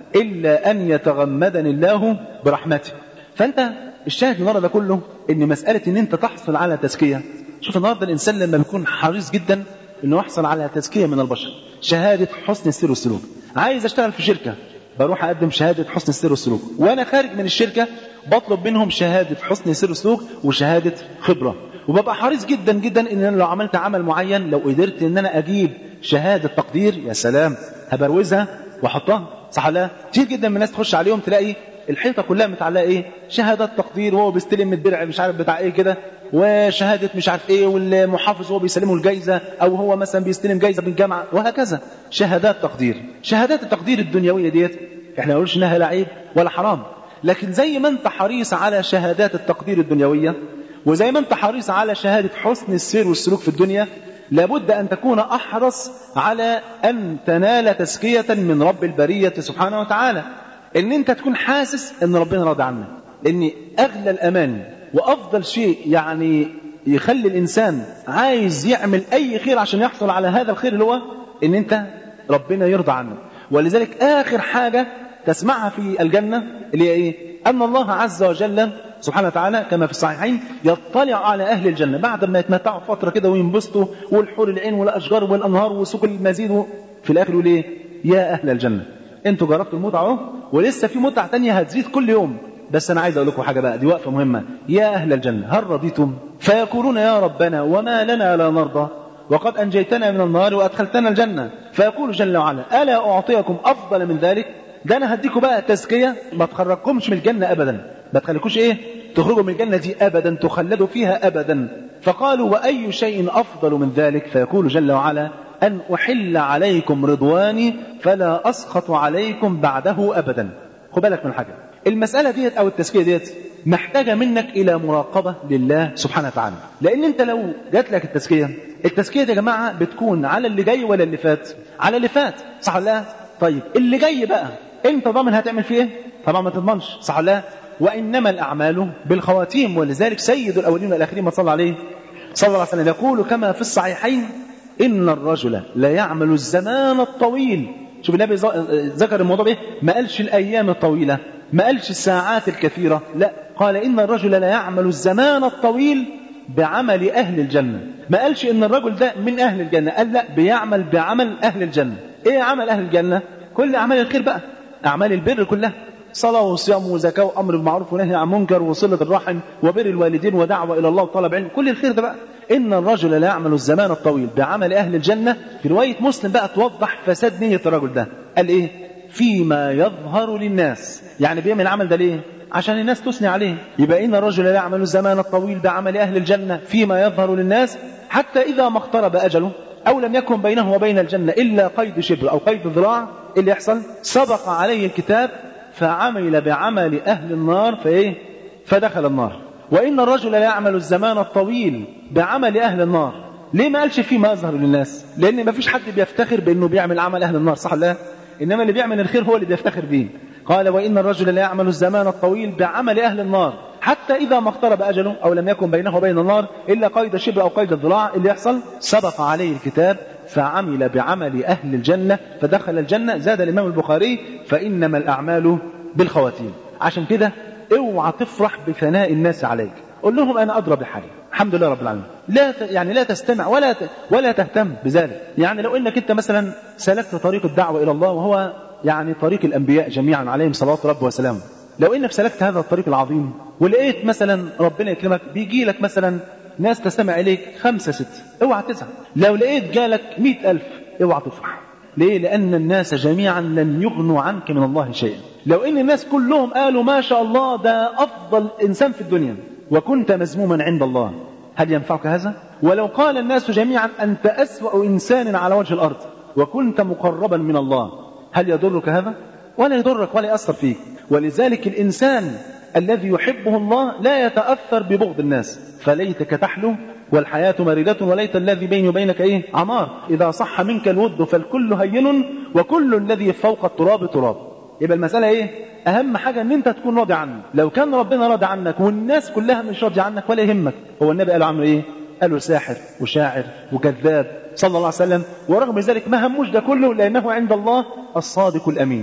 إلا أن يتغمدني الله برحمته فأنت الشاهد النهارده ده كله ان مساله ان انت تحصل على تزكيه شوف النهارده الانسان لما بيكون حريص جدا انه يحصل على تزكيه من البشر شهاده حسن السير والسلوك عايز اشتغل في شركه بروح اقدم شهاده حسن السير والسلوك وانا خارج من الشركه بطلب منهم شهاده حسن السير والسلوك وشهاده خبره وببقى حريص جدا جدا ان انا لو عملت عمل معين لو قدرت ان انا اجيب شهاده تقدير يا سلام هبروزها واحطها صح لا كتير جدا من الناس تخش عليهم تلاقي الحيطه كلها متعلقه ايه شهادات تقدير وهو بيستلم الدرع مش عارف بتاع ايه كده وشهاده مش عارف ايه والمحافظ هو بيسلمه الجايزه او هو مثلا بيستلم جايزه من الجامعه وهكذا شهادات تقدير شهادات التقدير الدنيويه ديت احنا ما نقولش انها لا عيب ولا حرام لكن زي ما انت حريص على شهادات التقدير الدنيويه وزي ما انت حريص على شهاده حسن السير والسلوك في الدنيا لابد ان تكون احرص على ان تنال تزكيه من رب البريه سبحانه وتعالى ان انت تكون حاسس ان ربنا راضي عنك لان اغلى الامان وافضل شيء يعني يخلي الانسان عايز يعمل اي خير عشان يحصل على هذا الخير اللي هو ان انت ربنا يرضى عنك ولذلك اخر حاجه تسمعها في الجنه اللي هي ايه ان الله عز وجل سبحانه وتعالى كما في الصحيحين يطلع على اهل الجنه بعد ما يتمتعوا فتره كده وينبسطوا والحور العين والاشجار والانهار وسوق المزيد في الاخر يقول ايه يا اهل الجنه انتوا جربتوا المتعه اهو ولسه في متعه تانية هتزيد كل يوم بس انا عايز اقول لكم حاجه بقى دي وقفه مهمه يا اهل الجنه هل رضيتم فيقولون يا ربنا وما لنا لا نرضى وقد انجيتنا من النار وادخلتنا الجنه فيقول جل وعلا الا اعطيكم افضل من ذلك ده انا هديكم بقى تزكيه ما تخرجكمش من الجنه ابدا ما تخليكوش ايه تخرجوا من الجنه دي ابدا تخلدوا فيها ابدا فقالوا واي شيء افضل من ذلك فيقول جل وعلا أن أحل عليكم رضواني فلا أسخط عليكم بعده أبدا خد بالك من حاجة المسألة ديت أو التزكية ديت محتاجة منك إلى مراقبة لله سبحانه وتعالى لأن أنت لو جات لك التزكية التزكية دي يا جماعة بتكون على اللي جاي ولا اللي فات على اللي فات صح ولا لا طيب اللي جاي بقى أنت ضامن هتعمل فيه إيه طبعا ما تضمنش صح ولا لا وإنما الأعمال بالخواتيم ولذلك سيد الأولين والآخرين ما صلى عليه صلى الله عليه وسلم يقول كما في الصحيحين إن الرجل لا يعمل الزمان الطويل شوف النبي ذكر الموضوع ايه ما قالش الأيام الطويلة ما قالش الساعات الكثيرة لا قال إن الرجل لا يعمل الزمان الطويل بعمل أهل الجنة ما قالش إن الرجل ده من أهل الجنة قال لا بيعمل بعمل أهل الجنة إيه عمل أهل الجنة كل أعمال الخير بقى أعمال البر كلها صلاة وصيام وزكاة وأمر بالمعروف ونهي عن منكر وصلة الرحم وبر الوالدين ودعوة إلى الله وطلب علم كل الخير ده بقى إن الرجل لا يعمل الزمان الطويل بعمل أهل الجنة في رواية مسلم بقى توضح فساد نية الرجل ده قال إيه فيما يظهر للناس يعني بيعمل العمل ده ليه عشان الناس تثني عليه يبقى إن الرجل لا يعمل الزمان الطويل بعمل أهل الجنة فيما يظهر للناس حتى إذا ما اقترب أجله أو لم يكن بينه وبين الجنة إلا قيد شبر أو قيد ذراع اللي يحصل سبق عليه الكتاب فعمل بعمل أهل النار فإيه فدخل النار وإن الرجل لا يعمل الزمان الطويل بعمل أهل النار ليه ما قالش فيه ما يظهر للناس لأن ما فيش حد بيفتخر بأنه بيعمل عمل أهل النار صح لا إنما اللي بيعمل الخير هو اللي بيفتخر به قال وإن الرجل لا يعمل الزمان الطويل بعمل أهل النار حتى إذا ما اقترب أجله أو لم يكن بينه وبين النار إلا قيد شبر أو قيد الذراع اللي يحصل سبق عليه الكتاب فعمل بعمل أهل الجنة فدخل الجنة زاد الإمام البخاري فإنما الأعمال بالخواتيم عشان كده اوعى تفرح بثناء الناس عليك قول لهم أنا أدرى بحالي الحمد لله رب العالمين لا ت... يعني لا تستمع ولا ت... ولا تهتم بذلك يعني لو انك انت مثلا سلكت طريق الدعوه الى الله وهو يعني طريق الانبياء جميعا عليهم صلوات رب وسلامه لو انك سلكت هذا الطريق العظيم ولقيت مثلا ربنا يكرمك بيجي لك مثلا ناس تستمع اليك خمسه سته اوعى تزعل لو لقيت جالك مئة ألف اوعى تفرح ليه؟ لأن الناس جميعا لن يغنوا عنك من الله شيئا لو ان الناس كلهم قالوا ما شاء الله ده افضل انسان في الدنيا وكنت مذموما عند الله هل ينفعك هذا ولو قال الناس جميعا انت اسوا انسان على وجه الارض وكنت مقربا من الله هل يضرك هذا ولا يضرك ولا ياثر فيك ولذلك الانسان الذي يحبه الله لا يتاثر ببغض الناس فليتك تحلو والحياة مريدة وليت الذي بيني وبينك إيه عمار إذا صح منك الود فالكل هين وكل الذي فوق التراب تراب يبقى المسألة إيه أهم حاجة إن أنت تكون راضي عنه لو كان ربنا راضي عنك والناس كلها مش راضية عنك ولا يهمك هو النبي قال عنه إيه قالوا ساحر وشاعر وكذاب صلى الله عليه وسلم ورغم ذلك ما هموش ده كله لأنه عند الله الصادق الأمين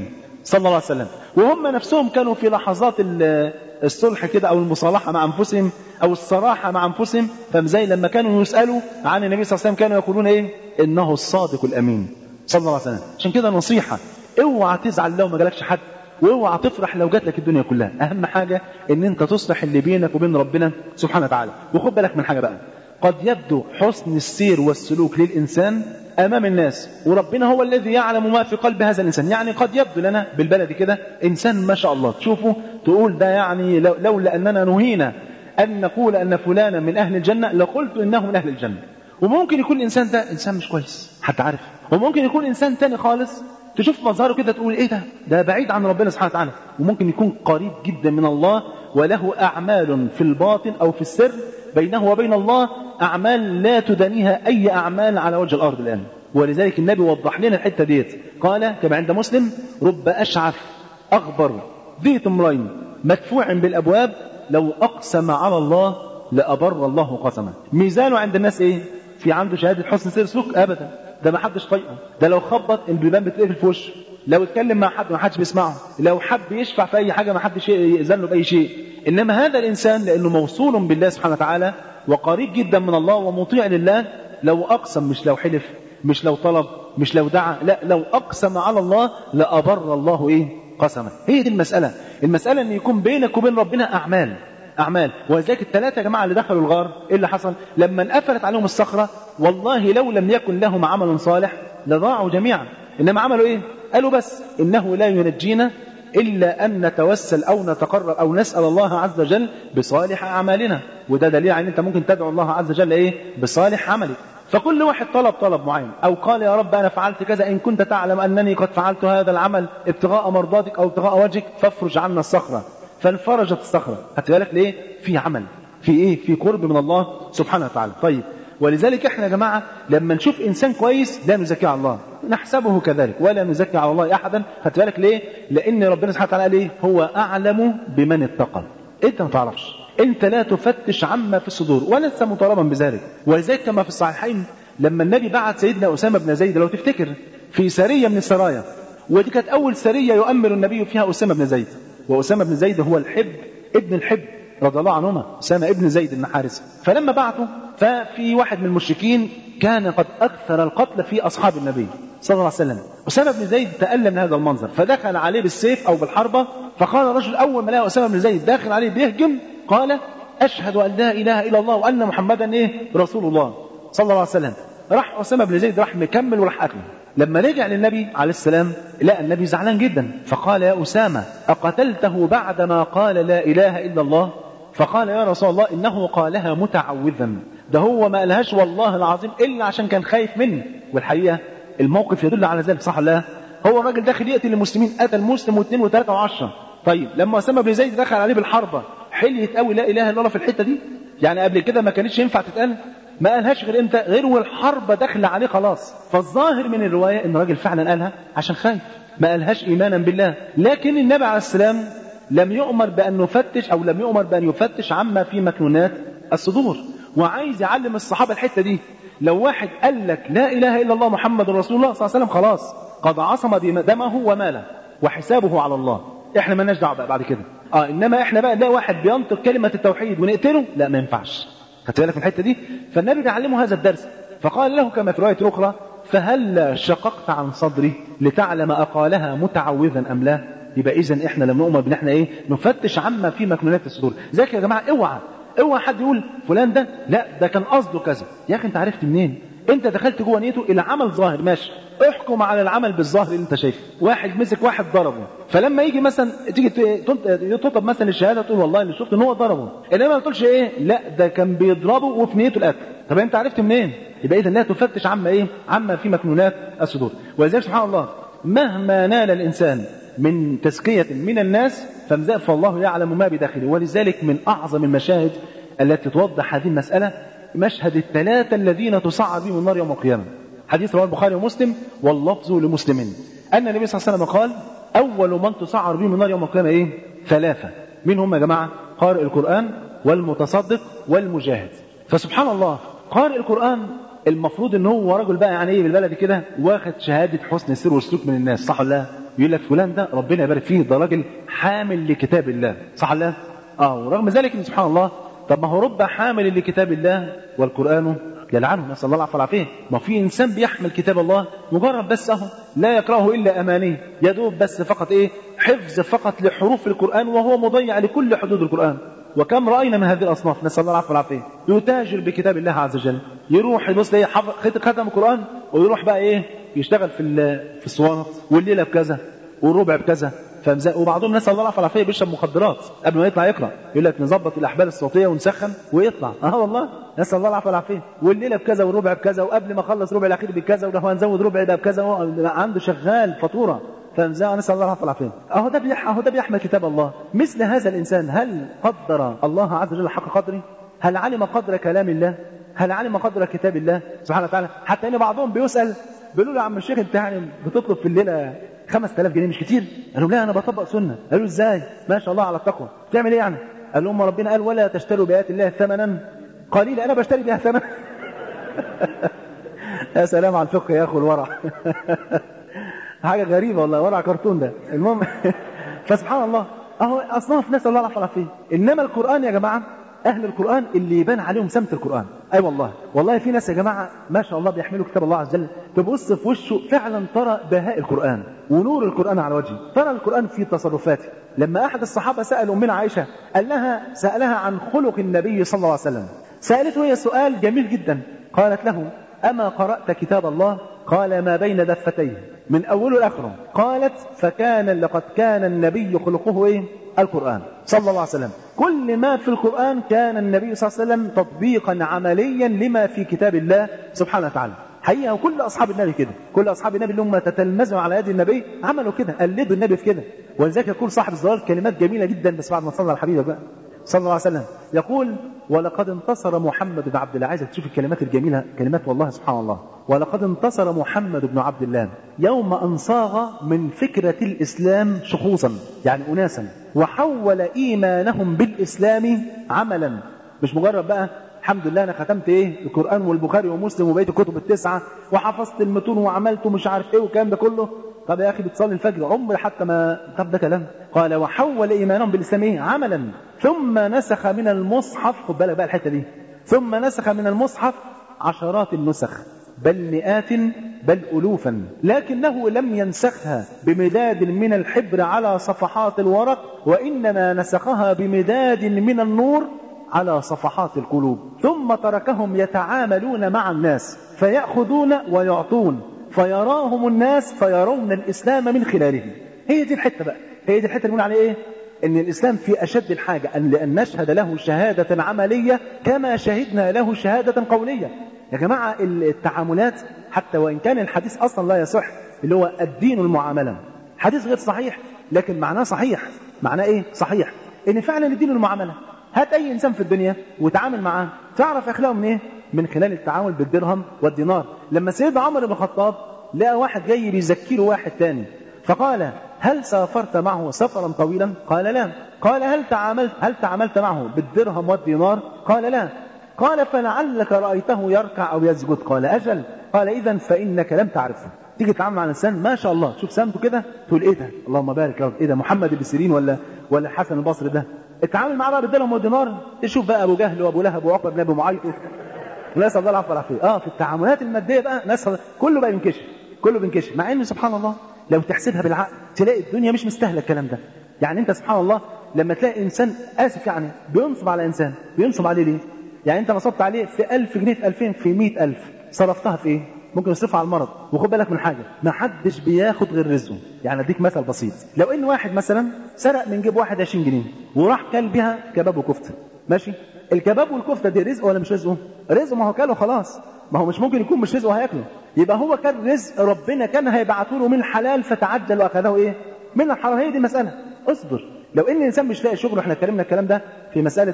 صلى الله عليه وسلم وهم نفسهم كانوا في لحظات ال- الصلح كده او المصالحه مع انفسهم او الصراحه مع انفسهم فزي لما كانوا يسالوا عن النبي صلى الله عليه وسلم كانوا يقولون ايه انه الصادق الامين صلى الله عليه وسلم عشان كده نصيحه اوعى تزعل لو ما جالكش حد واوعى تفرح لو جات لك الدنيا كلها اهم حاجه ان انت تصلح اللي بينك وبين ربنا سبحانه وتعالى وخد بالك من حاجه بقى قد يبدو حسن السير والسلوك للانسان امام الناس وربنا هو الذي يعلم ما في قلب هذا الانسان يعني قد يبدو لنا بالبلد كده انسان ما شاء الله تشوفه تقول ده يعني لو- لولا اننا نهينا ان نقول ان فلانا من اهل الجنه لقلت انه من اهل الجنه وممكن يكون الانسان ده انسان مش كويس حد عارف وممكن يكون انسان تاني خالص تشوف مظهره كده تقول ايه ده ده بعيد عن ربنا سبحانه وتعالى وممكن يكون قريب جدا من الله وله اعمال في الباطن او في السر بينه وبين الله اعمال لا تدانيها اي اعمال على وجه الارض الان ولذلك النبي وضح لنا الحته ديت قال كما عند مسلم رب اشعث اغبر ذي تمرين مدفوع بالابواب لو اقسم على الله لابر الله قسمه ميزانه عند الناس ايه في عنده شهاده حسن سير سلوك ابدا ده ما حدش طايقه ده لو خبط البيبان بتقفل في وشه لو اتكلم مع حد ما حدش بيسمعه لو حب يشفع في اي حاجه ما حدش يأذن له باي شيء انما هذا الانسان لانه موصول بالله سبحانه وتعالى وقريب جدا من الله ومطيع لله لو اقسم مش لو حلف مش لو طلب مش لو دعا لا لو اقسم على الله لابر الله ايه قسمه هي دي المساله المساله ان يكون بينك وبين ربنا اعمال اعمال ولذلك الثلاثه يا جماعه اللي دخلوا الغار ايه اللي حصل لما انقفلت عليهم الصخره والله لو لم يكن لهم عمل صالح لضاعوا جميعا انما عملوا ايه قالوا بس انه لا ينجينا الا ان نتوسل او نتقرب او نسال الله عز وجل بصالح اعمالنا وده دليل على ان انت ممكن تدعو الله عز وجل ايه بصالح عملك فكل واحد طلب طلب معين او قال يا رب انا فعلت كذا ان كنت تعلم انني قد فعلت هذا العمل ابتغاء مرضاتك او ابتغاء وجهك فافرج عنا الصخره فانفرجت الصخره هات بالك ليه في عمل في ايه في قرب من الله سبحانه وتعالى طيب ولذلك احنا يا جماعه لما نشوف انسان كويس لا نزكي على الله نحسبه كذلك ولا نزكي على الله احدا خدت بالك ليه لان ربنا سبحانه وتعالى قال ايه هو اعلم بمن اتقى انت ما تعرفش انت لا تفتش عما في الصدور ولست مطالبا بذلك ولذلك كما في الصحيحين لما النبي بعت سيدنا اسامه بن زيد لو تفتكر في سريه من السرايا ودي كانت اول سريه يؤمر النبي فيها اسامه بن زيد واسامه بن زيد هو الحب ابن الحب رضي الله عنهما اسامه ابن زيد بن حارثه فلما بعثوا ففي واحد من المشركين كان قد اكثر القتل في اصحاب النبي صلى الله عليه وسلم اسامه بن زيد تالم من هذا المنظر فدخل عليه بالسيف او بالحربه فقال الرجل اول ما لقى اسامه بن زيد داخل عليه بيهجم قال اشهد ان لا اله الا الله وان محمدا ايه رسول الله صلى الله عليه وسلم راح اسامه بن زيد راح مكمل وراح قتله لما رجع للنبي عليه السلام لقى النبي زعلان جدا فقال يا اسامه اقتلته بعدما قال لا اله الا الله فقال يا رسول الله انه قالها متعوذا ده هو ما قالهاش والله العظيم الا عشان كان خايف مني والحقيقه الموقف يدل على ذلك صح ولا لا هو الراجل داخل يقتل المسلمين قتل مسلم واثنين وثلاثه وعشره طيب لما اسامه بن زيد دخل عليه بالحربه حليت قوي لا اله الا الله في الحته دي يعني قبل كده ما كانتش ينفع تتقال ما قالهاش غير امتى غير والحرب داخله عليه خلاص فالظاهر من الروايه ان الراجل فعلا قالها عشان خايف ما قالهاش ايمانا بالله لكن النبي عليه السلام لم يؤمر بان نفتش او لم يؤمر بان يفتش عما في مكنونات الصدور وعايز يعلم الصحابه الحته دي لو واحد قال لك لا اله الا الله محمد رسول الله صلى الله عليه وسلم خلاص قد عصم دمه وماله وحسابه على الله احنا مالناش دعوه بقى بعد كده اه انما احنا بقى نلاقي واحد بينطق كلمه التوحيد ونقتله لا ما ينفعش خدت بالك من الحته دي فالنبي بيعلمه هذا الدرس فقال له كما في روايه اخرى فهل شققت عن صدري لتعلم اقالها متعوذا ام لا يبقى اذا احنا لم نؤمر بان احنا ايه نفتش عما في مكنونات الصدور ذاك يا جماعه اوعى اوعى حد يقول فلان ده لا ده كان قصده كذا يا اخي انت عرفت منين انت دخلت جوه نيته الى عمل ظاهر ماشي احكم على العمل بالظاهر اللي انت شايفه واحد مسك واحد ضربه فلما يجي مثلا تيجي تطلب مثلا الشهاده تقول والله اللي شفت ان هو ضربه انما ما تقولش ايه لا ده كان بيضربه وفي نيته القتل طب انت عرفت منين يبقى اذا لا تفتش عما ايه عما في مكنونات الصدور ولذلك سبحان الله مهما نال الانسان من تزكيه من الناس فالله يعلم ما بداخله ولذلك من اعظم المشاهد التي توضح هذه المساله مشهد الثلاثه الذين تصعد بهم النار يوم القيامه حديث رواه البخاري ومسلم واللفظ لمسلم ان النبي صلى الله عليه وسلم قال اول من تصعر بهم النار يوم القيامه ايه ثلاثه مين هم يا جماعه قارئ القران والمتصدق والمجاهد فسبحان الله قارئ القران المفروض ان هو رجل بقى يعني ايه بالبلدي كده واخد شهاده حسن السير والسلوك من الناس صح ولا لا يقول لك فلان ده ربنا يبارك فيه ده راجل حامل لكتاب الله صح ولا لا؟ اه ورغم ذلك إن سبحان الله طب ما هو رب حامل لكتاب الله والقرآن يلعنه نسأل الله العفو والعافية ما في إنسان بيحمل كتاب الله مجرد بس أهو لا يقرأه إلا أماني يدوب بس فقط إيه حفظ فقط لحروف القرآن وهو مضيع لكل حدود القرآن وكم رأينا من هذه الأصناف نسأل الله العفو والعافية يتاجر بكتاب الله عز وجل يروح يبص ايه حفظ ختم القرآن ويروح بقى إيه يشتغل في في الصوانط والليلة بكذا والربع بكذا فمزا... وبعضهم نسال الله العافيه والعافيه بيشرب مخدرات قبل ما يطلع يقرا يقول لك نظبط الاحبال الصوتيه ونسخن ويطلع اه والله نسال الله العافيه والعافيه والليله بكذا والربع بكذا وقبل ما اخلص ربع الاخير بكذا وده هنزود ربع ده بكذا عنده شغال فاتوره فمزا نسال الله العافيه والعافيه اهو ده بيح... اهو ده بيحمل كتاب الله مثل هذا الانسان هل قدر الله عز وجل حق قدره هل علم قدر كلام الله هل علم قدر كتاب الله سبحانه وتعالى حتى ان بعضهم بيسال بيقولوا له يا عم الشيخ انت يعني بتطلب في الليله 5000 جنيه مش كتير قالوا لا انا بطبق سنه قالوا ازاي ما شاء الله على التقوى بتعمل ايه يعني قال لهم ربنا قال ولا تشتروا بايات الله ثمنا قليلا انا بشتري بها ثمن يا سلام على الفقه يا اخو الورع حاجه غريبه والله ورع كرتون ده المهم فسبحان الله اهو اصناف نسال الله العافيه والعافيه انما القران يا جماعه اهل القران اللي يبان عليهم سمت القران اي أيوة والله والله في ناس يا جماعه ما شاء الله بيحملوا كتاب الله عز وجل تبص في وشه فعلا ترى بهاء القران ونور القران على وجهه ترى القران في تصرفاته لما احد الصحابه سال امنا عائشه قال لها سالها عن خلق النبي صلى الله عليه وسلم سالته هي سؤال جميل جدا قالت له اما قرات كتاب الله قال ما بين دفتيه من اوله لاخره قالت فكان لقد كان النبي خلقه ايه القرآن صلى الله عليه وسلم كل ما في القرآن كان النبي صلى الله عليه وسلم تطبيقا عمليا لما في كتاب الله سبحانه وتعالى حقيقة وكل أصحاب النبي كده كل أصحاب النبي اللي هم تتلمذوا على يد النبي عملوا كده قلدوا النبي في كده ولذلك يقول صاحب الزرار كلمات جميلة جدا بس بعد ما صلى على حبيبك بقى صلى الله عليه وسلم يقول ولقد انتصر محمد بن عبد الله عايزك تشوف الكلمات الجميلة كلمات والله سبحان الله ولقد انتصر محمد بن عبد الله يوم أن صاغ من فكرة الإسلام شخوصا يعني أناسا وحول إيمانهم بالإسلام عملا مش مجرد بقى الحمد لله انا ختمت ايه القران والبخاري ومسلم وبقيه الكتب التسعه وحفظت المتون وعملت ومش عارف ايه والكلام ده كله طب يا اخي بتصلي الفجر عمر حتى ما طب ده كلام قال وحول ايمانهم بالاسلام ايه عملا ثم نسخ من المصحف خد بالك بقى الحته دي ثم نسخ من المصحف عشرات النسخ بل مئات بل ألوفا لكنه لم ينسخها بمداد من الحبر على صفحات الورق وإنما نسخها بمداد من النور على صفحات القلوب ثم تركهم يتعاملون مع الناس فيأخذون ويعطون فيراهم الناس فيرون الإسلام من خلاله هي دي الحتة بقى هي دي الحتة اللي بنقول عليها إيه ان الاسلام في اشد الحاجه ان لان نشهد له شهاده عمليه كما شهدنا له شهاده قوليه يا جماعه التعاملات حتى وان كان الحديث اصلا لا يصح اللي هو الدين المعامله حديث غير صحيح لكن معناه صحيح معناه ايه صحيح ان فعلا الدين المعامله هات اي انسان في الدنيا وتعامل معاه تعرف اخلاقه من ايه من خلال التعامل بالدرهم والدينار لما سيدنا عمر بن الخطاب لقى واحد جاي بيزكي له واحد تاني فقال هل سافرت معه سفرا طويلا قال لا قال هل تعاملت هل تعاملت معه بالدرهم والدينار قال لا قال فلعلك رأيته يركع أو يسجد قال أجل قال إذا فإنك لم تعرفه تيجي تتعامل مع الإنسان ما شاء الله تشوف سامته كده تقول إيه ده اللهم بارك يا رب إيه ده محمد بن سيرين ولا ولا حسن البصري ده اتعامل معاه بقى بالدرهم والدينار تشوف بقى أبو جهل وأبو لهب وعقبة بن أبي معيط نسأل الله العفو والعافية اه في التعاملات المادية بقى نسأل كله بقى ينكشف كله بينكشف مع إن سبحان الله لو تحسبها بالعقل تلاقي الدنيا مش مستاهله الكلام ده يعني انت سبحان الله لما تلاقي انسان اسف يعني بينصب على انسان بينصب عليه ليه يعني انت نصبت عليه في 1000 جنيه في 2000 في 100000 صرفتها في ايه ممكن يصرفها على المرض وخد بالك من حاجه ما حدش بياخد غير رزقه يعني اديك مثل بسيط لو ان واحد مثلا سرق من جيب واحد 20 جنيه وراح كل بيها كباب وكفته ماشي الكباب والكفته دي رزق ولا مش رزقه رزقه ما هو كله خلاص ما هو مش ممكن يكون مش رزقه هياكله يبقى هو كان رزق ربنا كان هيبعته له من الحلال فتعجل واخذه ايه من الحرام هي دي المساله اصبر لو ان الانسان مش لاقي شغل احنا اتكلمنا الكلام ده في مساله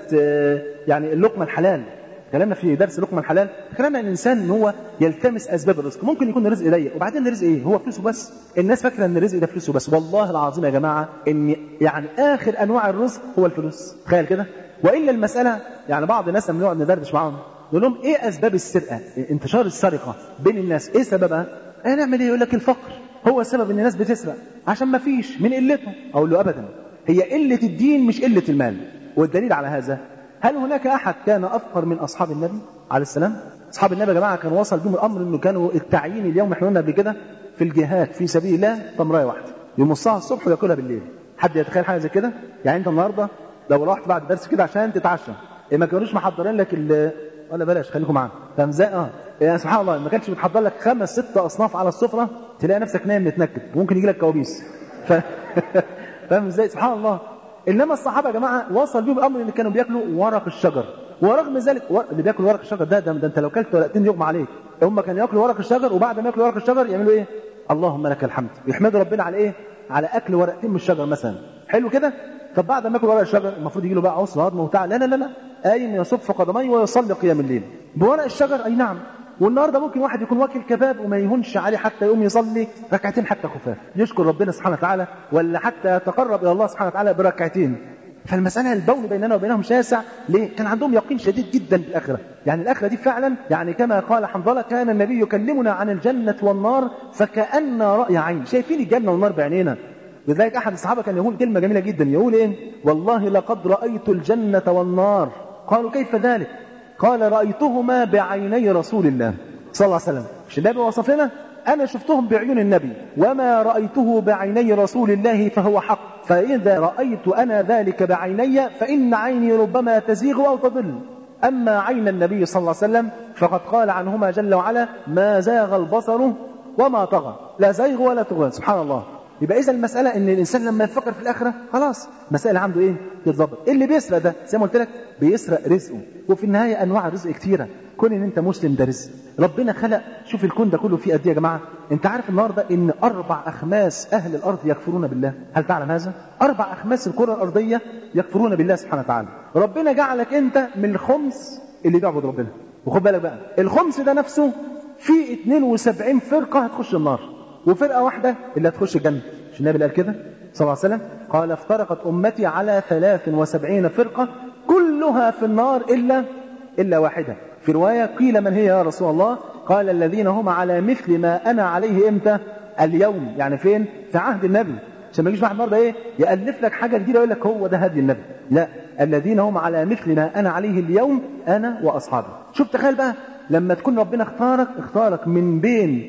يعني اللقمه الحلال اتكلمنا في درس لقمه الحلال اتكلمنا ان الانسان ان هو يلتمس اسباب الرزق ممكن يكون الرزق ضيق وبعدين الرزق ايه هو فلوسه بس الناس فاكره ان الرزق ده فلوسه بس والله العظيم يا جماعه ان يعني اخر انواع الرزق هو الفلوس تخيل كده والا المساله يعني بعض الناس لما نقعد ندردش معاهم نقول لهم ايه اسباب السرقه انتشار السرقه بين الناس ايه سببها هنعمل ايه يقول لك الفقر هو السبب ان الناس بتسرق عشان ما فيش من قلته اقول له ابدا هي قله الدين مش قله المال والدليل على هذا هل هناك احد كان افقر من اصحاب النبي عليه السلام اصحاب النبي يا جماعه كان وصل بهم الامر انه كانوا التعيين اليوم احنا قلنا قبل كده في الجهاد في سبيل الله تمرايه واحده يمصها الصبح وياكلها بالليل حد يتخيل حاجه زي كده يعني انت النهارده لو رحت بعد الدرس كده عشان تتعشى إيه ما كانوش محضرين لك ال ولا بلاش خليكم معانا فاهم ازاي اه يعني سبحان الله ما كانش متحضر لك خمس ست اصناف على السفره تلاقي نفسك نايم متنكد ممكن يجي لك كوابيس ف... فاهم ازاي سبحان الله انما الصحابه يا جماعه وصل بيهم الامر ان كانوا بياكلوا ورق الشجر ورغم ذلك ور... اللي بياكل ورق الشجر ده, ده ده انت لو كلت ورقتين يغمى عليك هم كانوا ياكلوا ورق الشجر وبعد ما ياكلوا ورق الشجر يعملوا ايه اللهم لك الحمد يحمدوا ربنا على ايه على اكل ورقتين من الشجر مثلا حلو كده طب بعد ما ياكل ورق الشجر المفروض يجي له بقى عسر هضم وبتاع لا لا لا لا قايم يصف قدميه ويصلي قيام الليل بورق الشجر اي نعم والنهارده ممكن واحد يكون واكل كباب وما يهونش عليه حتى يقوم يصلي ركعتين حتى خفاف يشكر ربنا سبحانه وتعالى ولا حتى يتقرب الى الله سبحانه وتعالى بركعتين فالمسألة البون بيننا وبينهم شاسع ليه؟ كان عندهم يقين شديد جدا بالآخرة يعني الآخرة دي فعلا يعني كما قال حنظلة كان النبي يكلمنا عن الجنة والنار فكأن رأي عين شايفين الجنة والنار بعينينا لذلك أحد الصحابة كان يقول كلمة جميلة جدا يقول إيه والله لقد رأيت الجنة والنار قالوا كيف ذلك قال رأيتهما بعيني رسول الله صلى الله عليه وسلم مش النبي وصف لنا أنا شفتهم بعيون النبي وما رأيته بعيني رسول الله فهو حق فإذا رأيت أنا ذلك بعيني فإن عيني ربما تزيغ أو تضل أما عين النبي صلى الله عليه وسلم فقد قال عنهما جل وعلا ما زاغ البصر وما طغى لا زيغ ولا طغى سبحان الله يبقى إذا المسألة إن الإنسان لما يفكر في الآخرة خلاص مسائل عنده إيه؟ تتظبط اللي بيسرق ده زي ما قلت لك بيسرق رزقه وفي النهاية أنواع الرزق كتيرة كون إن أنت مسلم ده رزق ربنا خلق شوف الكون ده كله فيه قد إيه يا جماعة أنت عارف النهاردة إن أربع أخماس أهل الأرض يكفرون بالله هل تعلم هذا؟ أربع أخماس الكرة الأرضية يكفرون بالله سبحانه وتعالى ربنا جعلك أنت من الخمس اللي بيعبد ربنا وخد بالك بقى الخمس ده نفسه فيه 72 فرقة هتخش النار وفرقة واحدة اللي هتخش الجنة مش النبي قال كده صلى الله عليه وسلم قال افترقت أمتي على 73 فرقة كلها في النار إلا إلا واحدة في رواية قيل من هي يا رسول الله قال الذين هم على مثل ما أنا عليه إمتى اليوم يعني فين في عهد النبي عشان ما يجيش واحد النهارده ايه يالف لك حاجه جديده يقول لك هو ده هدي النبي لا الذين هم على مثل ما انا عليه اليوم انا واصحابي شوف تخيل بقى لما تكون ربنا اختارك اختارك من بين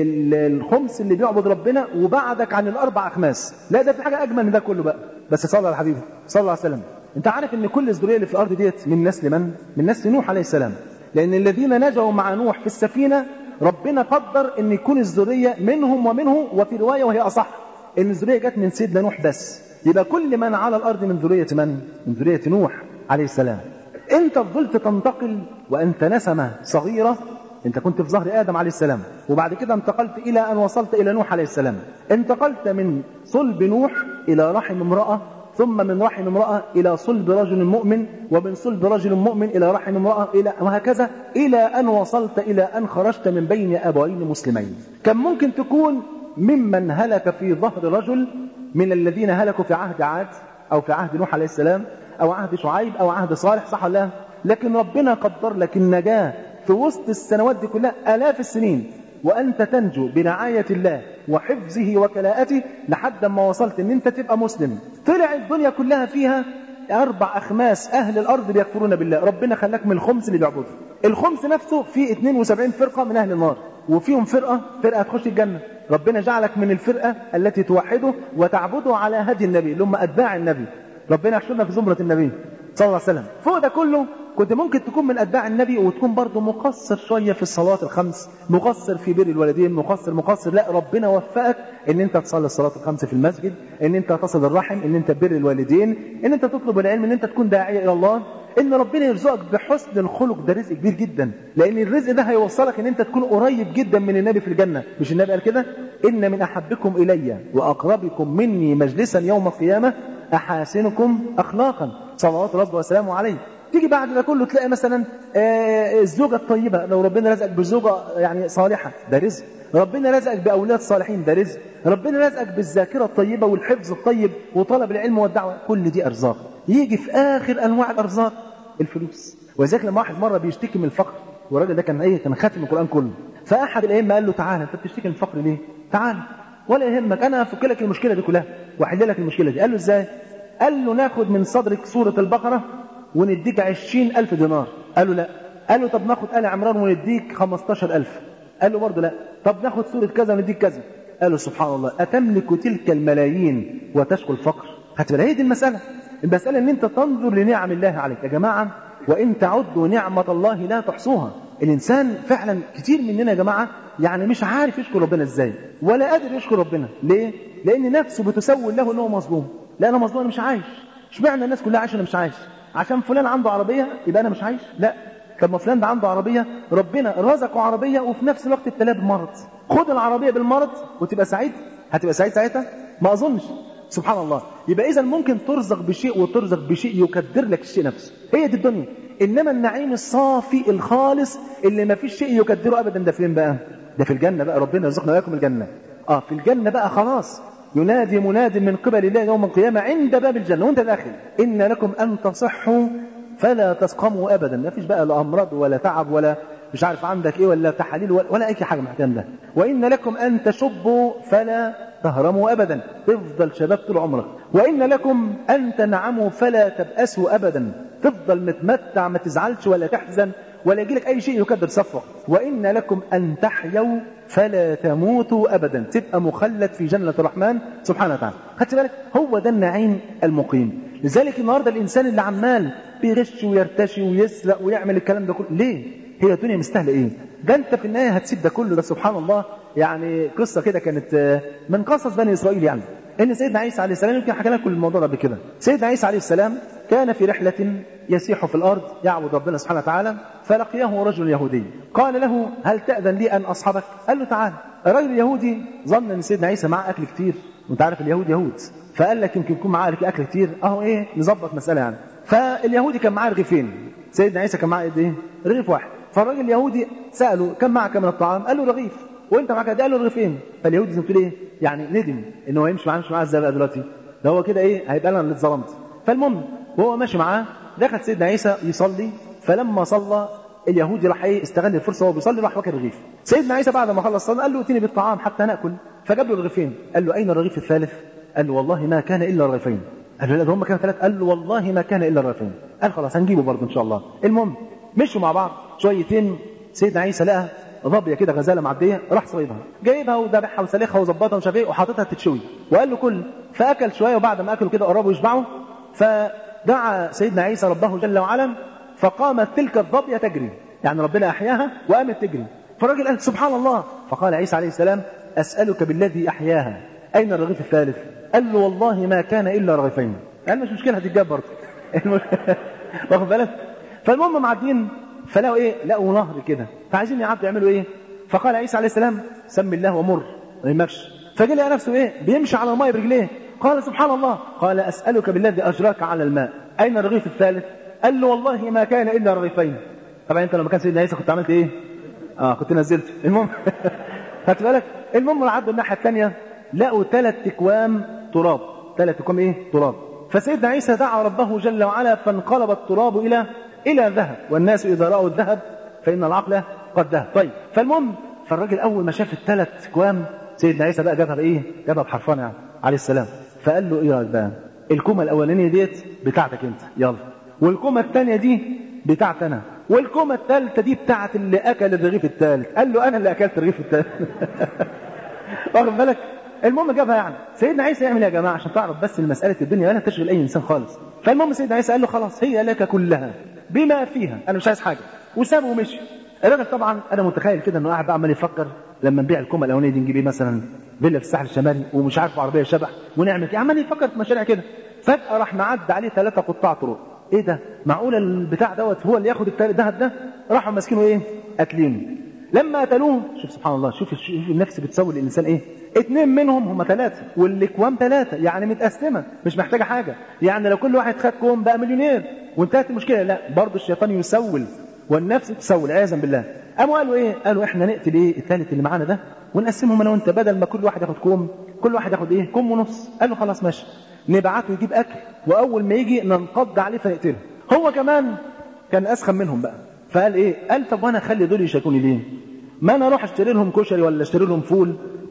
الخمس اللي بيعبد ربنا وبعدك عن الاربع اخماس لا ده في حاجه اجمل من ده كله بقى بس صلى على حبيبي صلى الله عليه وسلم انت عارف ان كل الذريه اللي في الارض ديت من نسل من من نسل نوح عليه السلام لان الذين نجوا مع نوح في السفينه ربنا قدر ان يكون الذريه منهم ومنه وفي روايه وهي اصح ان الذريه جت من سيدنا نوح بس يبقى كل من على الارض من ذريه من من ذريه نوح عليه السلام انت فضلت تنتقل وانت نسمه صغيره انت كنت في ظهر ادم عليه السلام وبعد كده انتقلت الى ان وصلت الى نوح عليه السلام انتقلت من صلب نوح الى رحم امراه ثم من رحم امراه الى صلب رجل مؤمن ومن صلب رجل مؤمن الى رحم امراه الى وهكذا الى ان وصلت الى ان خرجت من بين ابوين مسلمين كان ممكن تكون ممن هلك في ظهر رجل من الذين هلكوا في عهد عاد او في عهد نوح عليه السلام او عهد شعيب او عهد صالح صح ولا لا لكن ربنا قدر لك النجاه في وسط السنوات دي كلها آلاف السنين وأنت تنجو برعاية الله وحفظه وكلاءته لحد ما وصلت أن أنت تبقى مسلم طلع الدنيا كلها فيها أربع أخماس أهل الأرض بيكفرون بالله ربنا خلاك من الخمس اللي بيعبدوا الخمس نفسه فيه 72 فرقة من أهل النار وفيهم فرقة فرقة هتخش الجنة ربنا جعلك من الفرقة التي توحده وتعبده على هدي النبي اللي هم أتباع النبي ربنا يحشرنا في زمرة النبي صلى الله عليه وسلم فوق ده كله كنت ممكن تكون من أتباع النبي وتكون برضه مقصر شوية في الصلوات الخمس مقصر في بر الوالدين مقصر مقصر لا ربنا وفقك ان انت تصلي الصلاة الخمس في المسجد ان انت تصل الرحم ان انت بر الوالدين ان انت تطلب العلم ان انت تكون داعية الى الله ان ربنا يرزقك بحسن الخلق ده رزق كبير جدا لان الرزق ده هيوصلك ان انت تكون قريب جدا من النبي في الجنة مش النبي قال كده ان من احبكم الي واقربكم مني مجلسا يوم القيامة احاسنكم اخلاقا صلوات ربي وسلامه عليه تيجي بعد ده كله تلاقي مثلا آه الزوجة الطيبة لو ربنا رزقك بزوجة يعني صالحة ده رزق ربنا رزقك بأولاد صالحين ده رزق ربنا رزقك بالذاكرة الطيبة والحفظ الطيب وطلب العلم والدعوة كل دي أرزاق يجي في آخر أنواع الأرزاق الفلوس ولذلك لما واحد مرة بيشتكي من الفقر والراجل ده كان ايه كان خاتم القرآن كله فأحد الأئمة قال له تعالى أنت بتشتكي من الفقر ليه؟ تعالى ولا يهمك انا افك لك المشكله دي كلها واحل لك المشكله دي قال له ازاي قال له ناخد من صدرك سوره البقره ونديك عشرين ألف دينار قال له لا قال له طب ناخد آل عمران ونديك خمستاشر ألف قال له برضه لا طب ناخد سورة كذا ونديك كذا قال له سبحان الله أتملك تلك الملايين وتشكو الفقر هتبقى هي دي المسألة المسألة ان انت تنظر لنعم الله عليك يا جماعة وان تعدوا نعمة الله لا تحصوها الانسان فعلا كتير مننا يا جماعة يعني مش عارف يشكر ربنا ازاي ولا قادر يشكر ربنا ليه لان نفسه بتسول له ان هو مظلوم لا انا مظلوم انا مش عايش اشمعنى الناس كلها عايشه انا مش عايش عشان فلان عنده عربيه يبقى انا مش عايش لا طب ما فلان ده عنده عربيه ربنا رزقه عربيه وفي نفس الوقت ابتلاه بمرض خد العربيه بالمرض وتبقى سعيد هتبقى سعيد ساعتها ما اظنش سبحان الله يبقى اذا ممكن ترزق بشيء وترزق بشيء يكدر لك الشيء نفسه هي دي الدنيا انما النعيم الصافي الخالص اللي ما فيش شيء يكدره ابدا ده فين بقى ده في الجنه بقى ربنا يرزقنا واياكم الجنه اه في الجنه بقى خلاص ينادي مناد من قبل الله يوم القيامة عند باب الجنة وانت داخل إن لكم أن تصحوا فلا تسقموا أبدا ما فيش بقى لا أمراض ولا تعب ولا مش عارف عندك إيه ولا تحاليل ولا, ولا أي حاجة من الكلام ده وإن لكم أن تشبوا فلا تهرموا أبدا تفضل شباب طول عمرك وإن لكم أن تنعموا فلا تبأسوا أبدا تفضل متمتع ما تزعلش ولا تحزن ولا يجيلك أي شيء يكدر صفك وإن لكم أن تحيوا فلا تموتوا أبدا تبقى مخلد في جنة الرحمن سبحانه وتعالى خدت بالك هو ده النعيم المقيم لذلك النهارده الإنسان اللي عمال بيغش ويرتشي ويسرق ويعمل الكلام ده كله ليه هي الدنيا مستاهله ايه ده انت في النهايه هتسيب ده كله ده سبحان الله يعني قصه كده كانت من قصص بني اسرائيل يعني ان سيدنا عيسى عليه السلام يمكن حكينا لكم الموضوع ده قبل كده سيدنا عيسى عليه السلام كان في رحله يسيح في الارض يعبد ربنا سبحانه وتعالى فلقيه رجل يهودي قال له هل تاذن لي ان اصحبك قال له تعال الرجل اليهودي ظن ان سيدنا عيسى معاه اكل كتير وانت عارف اليهود يهود فقال لك يمكن يكون معاه اكل كتير اهو ايه نظبط مساله يعني فاليهودي كان معاه رغيفين سيدنا عيسى كان معاه قد ايه رغيف واحد فالراجل اليهودي ساله كم معك من الطعام قال له رغيف وانت معاك قد قال له رغيفين فاليهودي زي ما تقول ايه يعني ندم ان هو يمشي معاه مش معاه ازاي بقى دلوقتي ده هو كده ايه هيبقى انا اللي اتظلمت فالمهم وهو ماشي معاه دخل سيدنا عيسى يصلي فلما صلى اليهودي راح ايه استغل الفرصه وهو بيصلي راح واكل رغيف سيدنا عيسى بعد ما خلص صلاه قال له ائتني بالطعام حتى ناكل فجاب له الرغيفين قال له اين الرغيف الثالث قال له والله ما كان الا رغيفين قال له لا ده هم كانوا ثلاث قال له والله ما كان الا رغيفين قال خلاص هنجيبه برضه ان شاء الله المهم مشوا مع بعض شويتين سيدنا عيسى لقى ظبيه كده غزاله معديه راح صايبها جايبها وذبحها وسلخها وظبطها ومش عارف ايه وحاططها تتشوي وقال له كل فاكل شويه وبعد ما اكلوا كده قربوا يشبعوا فدعا سيدنا عيسى ربه جل وعلا فقامت تلك الظبيه تجري يعني ربنا احياها وقامت تجري فالراجل قال سبحان الله فقال عيسى عليه السلام اسالك بالذي احياها اين الرغيف الثالث قال له والله ما كان الا رغيفين قال مش مشكله هتتجاب برضه واخد بالك فالمهم معديين فلقوا ايه لقوا نهر كده فعايزين يعدوا يعملوا ايه فقال عيسى عليه السلام سم الله ومر ما يمشي فجه لقى نفسه ايه بيمشي على الماء برجليه قال سبحان الله قال اسالك بالذي اجراك على الماء اين الرغيف الثالث قال له والله ما كان الا رغيفين طبعا انت لما كان سيدنا عيسى كنت عملت ايه اه كنت نزلت المهم خدت بالك المهم عدوا الناحيه الثانيه لقوا ثلاث اكوام تراب ثلاث اكوام ايه تراب فسيدنا عيسى دعا ربه جل وعلا فانقلب التراب الى الى ذهب والناس اذا راوا الذهب فان العقل قد ذهب طيب فالمهم فالراجل اول ما شاف الثلاث اكوام سيدنا عيسى بقى جابها بايه جابها بحرفان يعني عليه السلام فقال له ايه رايك بقى الكومه الاولانيه ديت بتاعتك انت يلا والكومه الثانيه دي بتاعت انا والكومه الثالثه دي بتاعت اللي اكل الرغيف الثالث قال له انا اللي اكلت الرغيف الثالث واخد بالك المهم جابها يعني سيدنا عيسى يعمل يا جماعه عشان تعرف بس المساله الدنيا ولا تشغل اي انسان خالص فالمهم سيدنا عيسى قال له خلاص هي لك كلها بما فيها انا مش عايز حاجه وسابه ومشي الراجل طبعا انا متخيل كده انه قاعد عمال يفكر لما نبيع الكومه الاولانيه دي نجيب ايه مثلا فيلا في الساحل الشمالي ومش عارف عربيه شبح ونعمل ايه عمال يفكر في مشاريع كده فجاه راح معدي عليه ثلاثه قطاع طرق ايه ده معقول البتاع دوت هو اللي ياخد الذهب ده راحوا ماسكينه ايه قاتلينه لما قتلوه شوف سبحان الله شوف شوف النفس بتسوي الانسان ايه اثنين منهم هم ثلاثه والاكوام ثلاثه يعني متقسمه مش محتاجه حاجه يعني لو كل واحد خد كوم بقى مليونير وانتهت المشكله لا برضه الشيطان يسول والنفس تسول عياذا بالله قاموا قالوا ايه قالوا احنا نقتل ايه الثالث اللي معانا ده ونقسمهم انا وانت بدل ما كل واحد ياخد كوم كل واحد ياخد ايه كوم ونص قالوا خلاص ماشي نبعته يجيب اكل واول ما يجي ننقض عليه فنقتله هو كمان كان اسخن منهم بقى فقال ايه قال طب وانا اخلي دول يشاركوني ليه ما انا اروح اشتري لهم كشري ولا اشتري لهم فول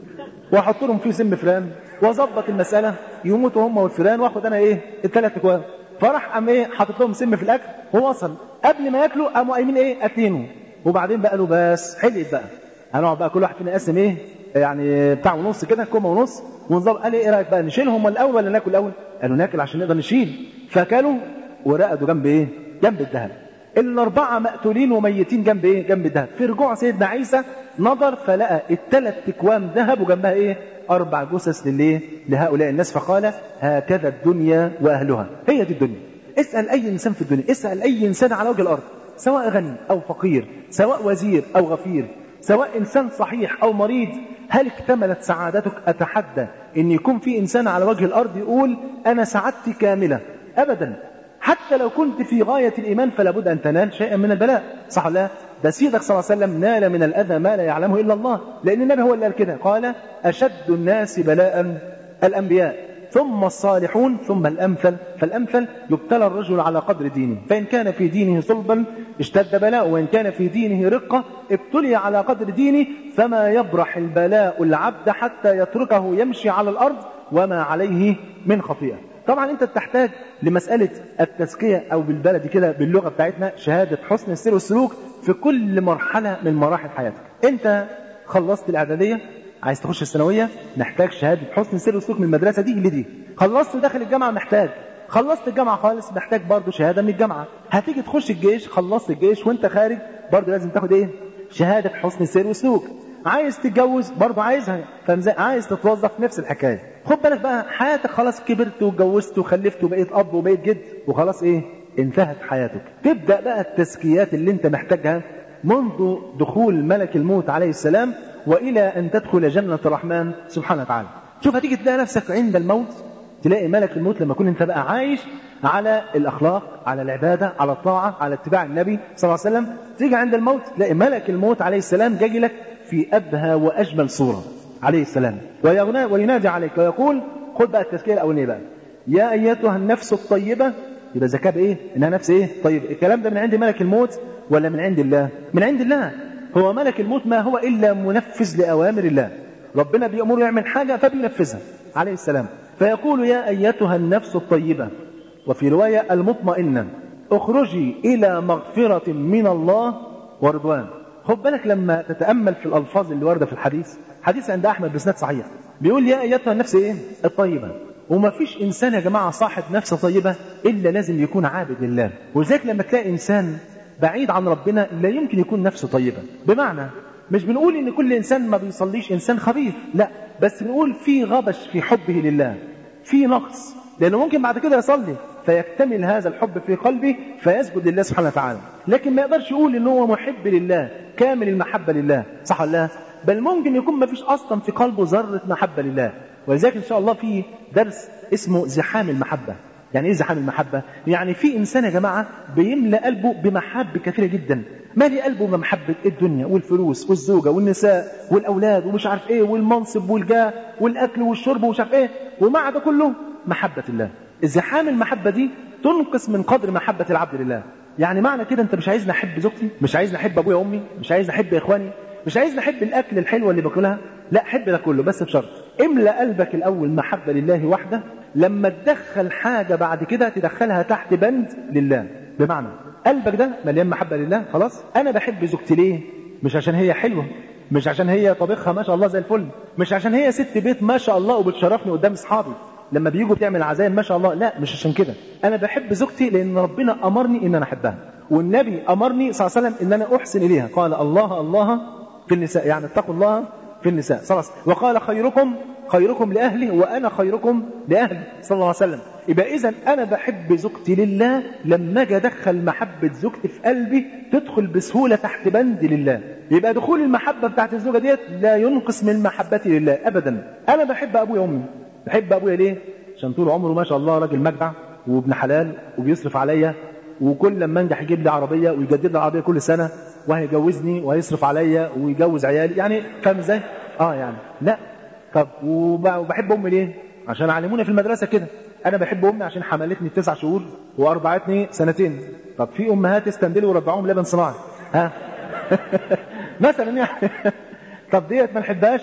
واحط لهم فيه سم فيران واظبط المساله يموتوا هم والفيران واخد انا ايه الثلاث اكواب فراح قام ايه حاطط لهم سم في الاكل ووصل قبل ما ياكلوا قاموا قايمين ايه قاتلينه وبعدين بقى له بس حلقت بقى هنقعد بقى كل واحد فينا يقسم ايه يعني بتاع ونص كده كومه ونص ونظبط قال ايه رايك بقى نشيلهم الاول ولا ناكل الاول قالوا ناكل عشان نقدر نشيل فاكلوا ورقدوا جنب ايه جنب الذهب الاربعه مقتولين وميتين جنب ايه جنب الذهب في رجوع سيدنا عيسى نظر فلقى الثلاث اكوام ذهب وجنبها ايه اربع جثث للايه لهؤلاء الناس فقال هكذا الدنيا واهلها هي دي الدنيا اسال اي انسان في الدنيا اسال اي انسان على وجه الارض سواء غني او فقير سواء وزير او غفير سواء انسان صحيح او مريض هل اكتملت سعادتك اتحدى ان يكون في انسان على وجه الارض يقول انا سعادتي كامله ابدا حتى لو كنت في غاية الإيمان فلا بد أن تنال شيئا من البلاء صح لا ده سيدك صلى الله عليه وسلم نال من الأذى ما لا يعلمه إلا الله لأن النبي هو اللي قال كده قال أشد الناس بلاء الأنبياء ثم الصالحون ثم الأمثل فالأمثل يبتلى الرجل على قدر دينه فإن كان في دينه صلبا اشتد بلاء وإن كان في دينه رقة ابتلي على قدر دينه فما يبرح البلاء العبد حتى يتركه يمشي على الأرض وما عليه من خطيئة طبعا انت تحتاج لمسألة التزكية او بالبلدي كده باللغة بتاعتنا شهادة حسن السير والسلوك في كل مرحلة من مراحل حياتك انت خلصت الاعدادية عايز تخش الثانوية محتاج شهادة حسن السير والسلوك من المدرسة دي لدي خلصت داخل الجامعة محتاج خلصت الجامعة خالص محتاج برضه شهادة من الجامعة هتيجي تخش الجيش خلصت الجيش وانت خارج برضه لازم تاخد ايه شهادة حسن السير والسلوك عايز تتجوز برضه عايزها فاهم ازاي عايز تتوظف نفس الحكايه خد بالك بقى حياتك خلاص كبرت واتجوزت وخلفت وبقيت اب وبقيت جد وخلاص ايه انتهت حياتك تبدا بقى التزكيات اللي انت محتاجها منذ دخول ملك الموت عليه السلام والى ان تدخل جنه الرحمن سبحانه وتعالى شوف هتيجي تلاقي نفسك عند الموت تلاقي ملك الموت لما يكون انت بقى عايش على الاخلاق على العباده على الطاعه على اتباع النبي صلى الله عليه وسلم تيجي عند الموت تلاقي ملك الموت عليه السلام جاي لك في أبهى وأجمل صورة عليه السلام وينادي عليك ويقول خد بقى التزكية الأولانية بقى يا أيتها النفس الطيبة يبقى زكاة بإيه؟ إنها نفس إيه؟ طيب الكلام ده من عند ملك الموت ولا من عند الله؟ من عند الله هو ملك الموت ما هو إلا منفذ لأوامر الله ربنا بيأمره يعمل حاجة فبينفذها عليه السلام فيقول يا أيتها النفس الطيبة وفي رواية المطمئنة اخرجي إلى مغفرة من الله ورضوان خد بالك لما تتامل في الالفاظ اللي وارده في الحديث حديث عند احمد بسناد صحيح بيقول يا ايتها النفس ايه الطيبه وما فيش انسان يا جماعه صاحب نفس طيبه الا لازم يكون عابد لله ولذلك لما تلاقي انسان بعيد عن ربنا لا يمكن يكون نفسه طيبه بمعنى مش بنقول ان كل انسان ما بيصليش انسان خبيث لا بس بنقول في غبش في حبه لله في نقص لانه ممكن بعد كده يصلي فيكتمل هذا الحب في قلبه فيسجد لله سبحانه وتعالى لكن ما يقدرش يقول ان هو محب لله كامل المحبه لله صح ولا لا بل ممكن يكون ما فيش اصلا في قلبه ذره محبه لله ولذلك ان شاء الله في درس اسمه زحام المحبه يعني ايه زحام المحبه يعني في انسان يا جماعه بيملى قلبه بمحبه كثيره جدا مالي قلبه بمحبه الدنيا والفلوس والزوجه والنساء والاولاد ومش عارف ايه والمنصب والجاه والاكل والشرب ومش عارف ايه ومع ده كله محبه الله زحام المحبه دي تنقص من قدر محبه العبد لله يعني معنى كده انت مش عايزني احب زوجتي مش عايزني احب ابويا وامي مش عايزني احب اخواني مش عايزني احب الاكل الحلوه اللي باكلها لا حب ده كله بس بشرط املا قلبك الاول محبه لله وحده لما تدخل حاجه بعد كده تدخلها تحت بند لله بمعنى قلبك ده مليان محبه لله خلاص انا بحب زوجتي ليه مش عشان هي حلوه مش عشان هي طبيخها ما شاء الله زي الفل مش عشان هي ست بيت ما شاء الله وبتشرفني قدام اصحابي لما بيجوا بتعمل عزايم ما شاء الله لا مش عشان كده انا بحب زوجتي لان ربنا امرني ان انا احبها والنبي امرني صلى الله عليه وسلم ان انا احسن اليها قال الله الله في النساء يعني اتقوا الله في النساء صلى الله عليه وسلم وقال خيركم خيركم لاهله وانا خيركم لاهلي صلى الله عليه وسلم يبقى اذا انا بحب زوجتي لله لما اجي ادخل محبه زوجتي في قلبي تدخل بسهوله تحت بند لله يبقى دخول المحبه بتاعت الزوجه ديت لا ينقص من محبتي لله ابدا انا بحب ابويا وامي بحب ابويا ليه عشان طول عمره ما شاء الله راجل مجدع وابن حلال وبيصرف عليا وكل لما انجح يجيب لي عربيه ويجدد لي العربيه كل سنه وهيجوزني وهيصرف عليا ويجوز عيالي يعني فاهم ازاي؟ اه يعني لا طب وبحب امي ليه؟ عشان علمونا في المدرسه كده انا بحب امي عشان حملتني تسع شهور وارضعتني سنتين طب في امهات استندلوا ورضعوهم لبن صناعي ها مثلا يعني طب ديت ما نحبهاش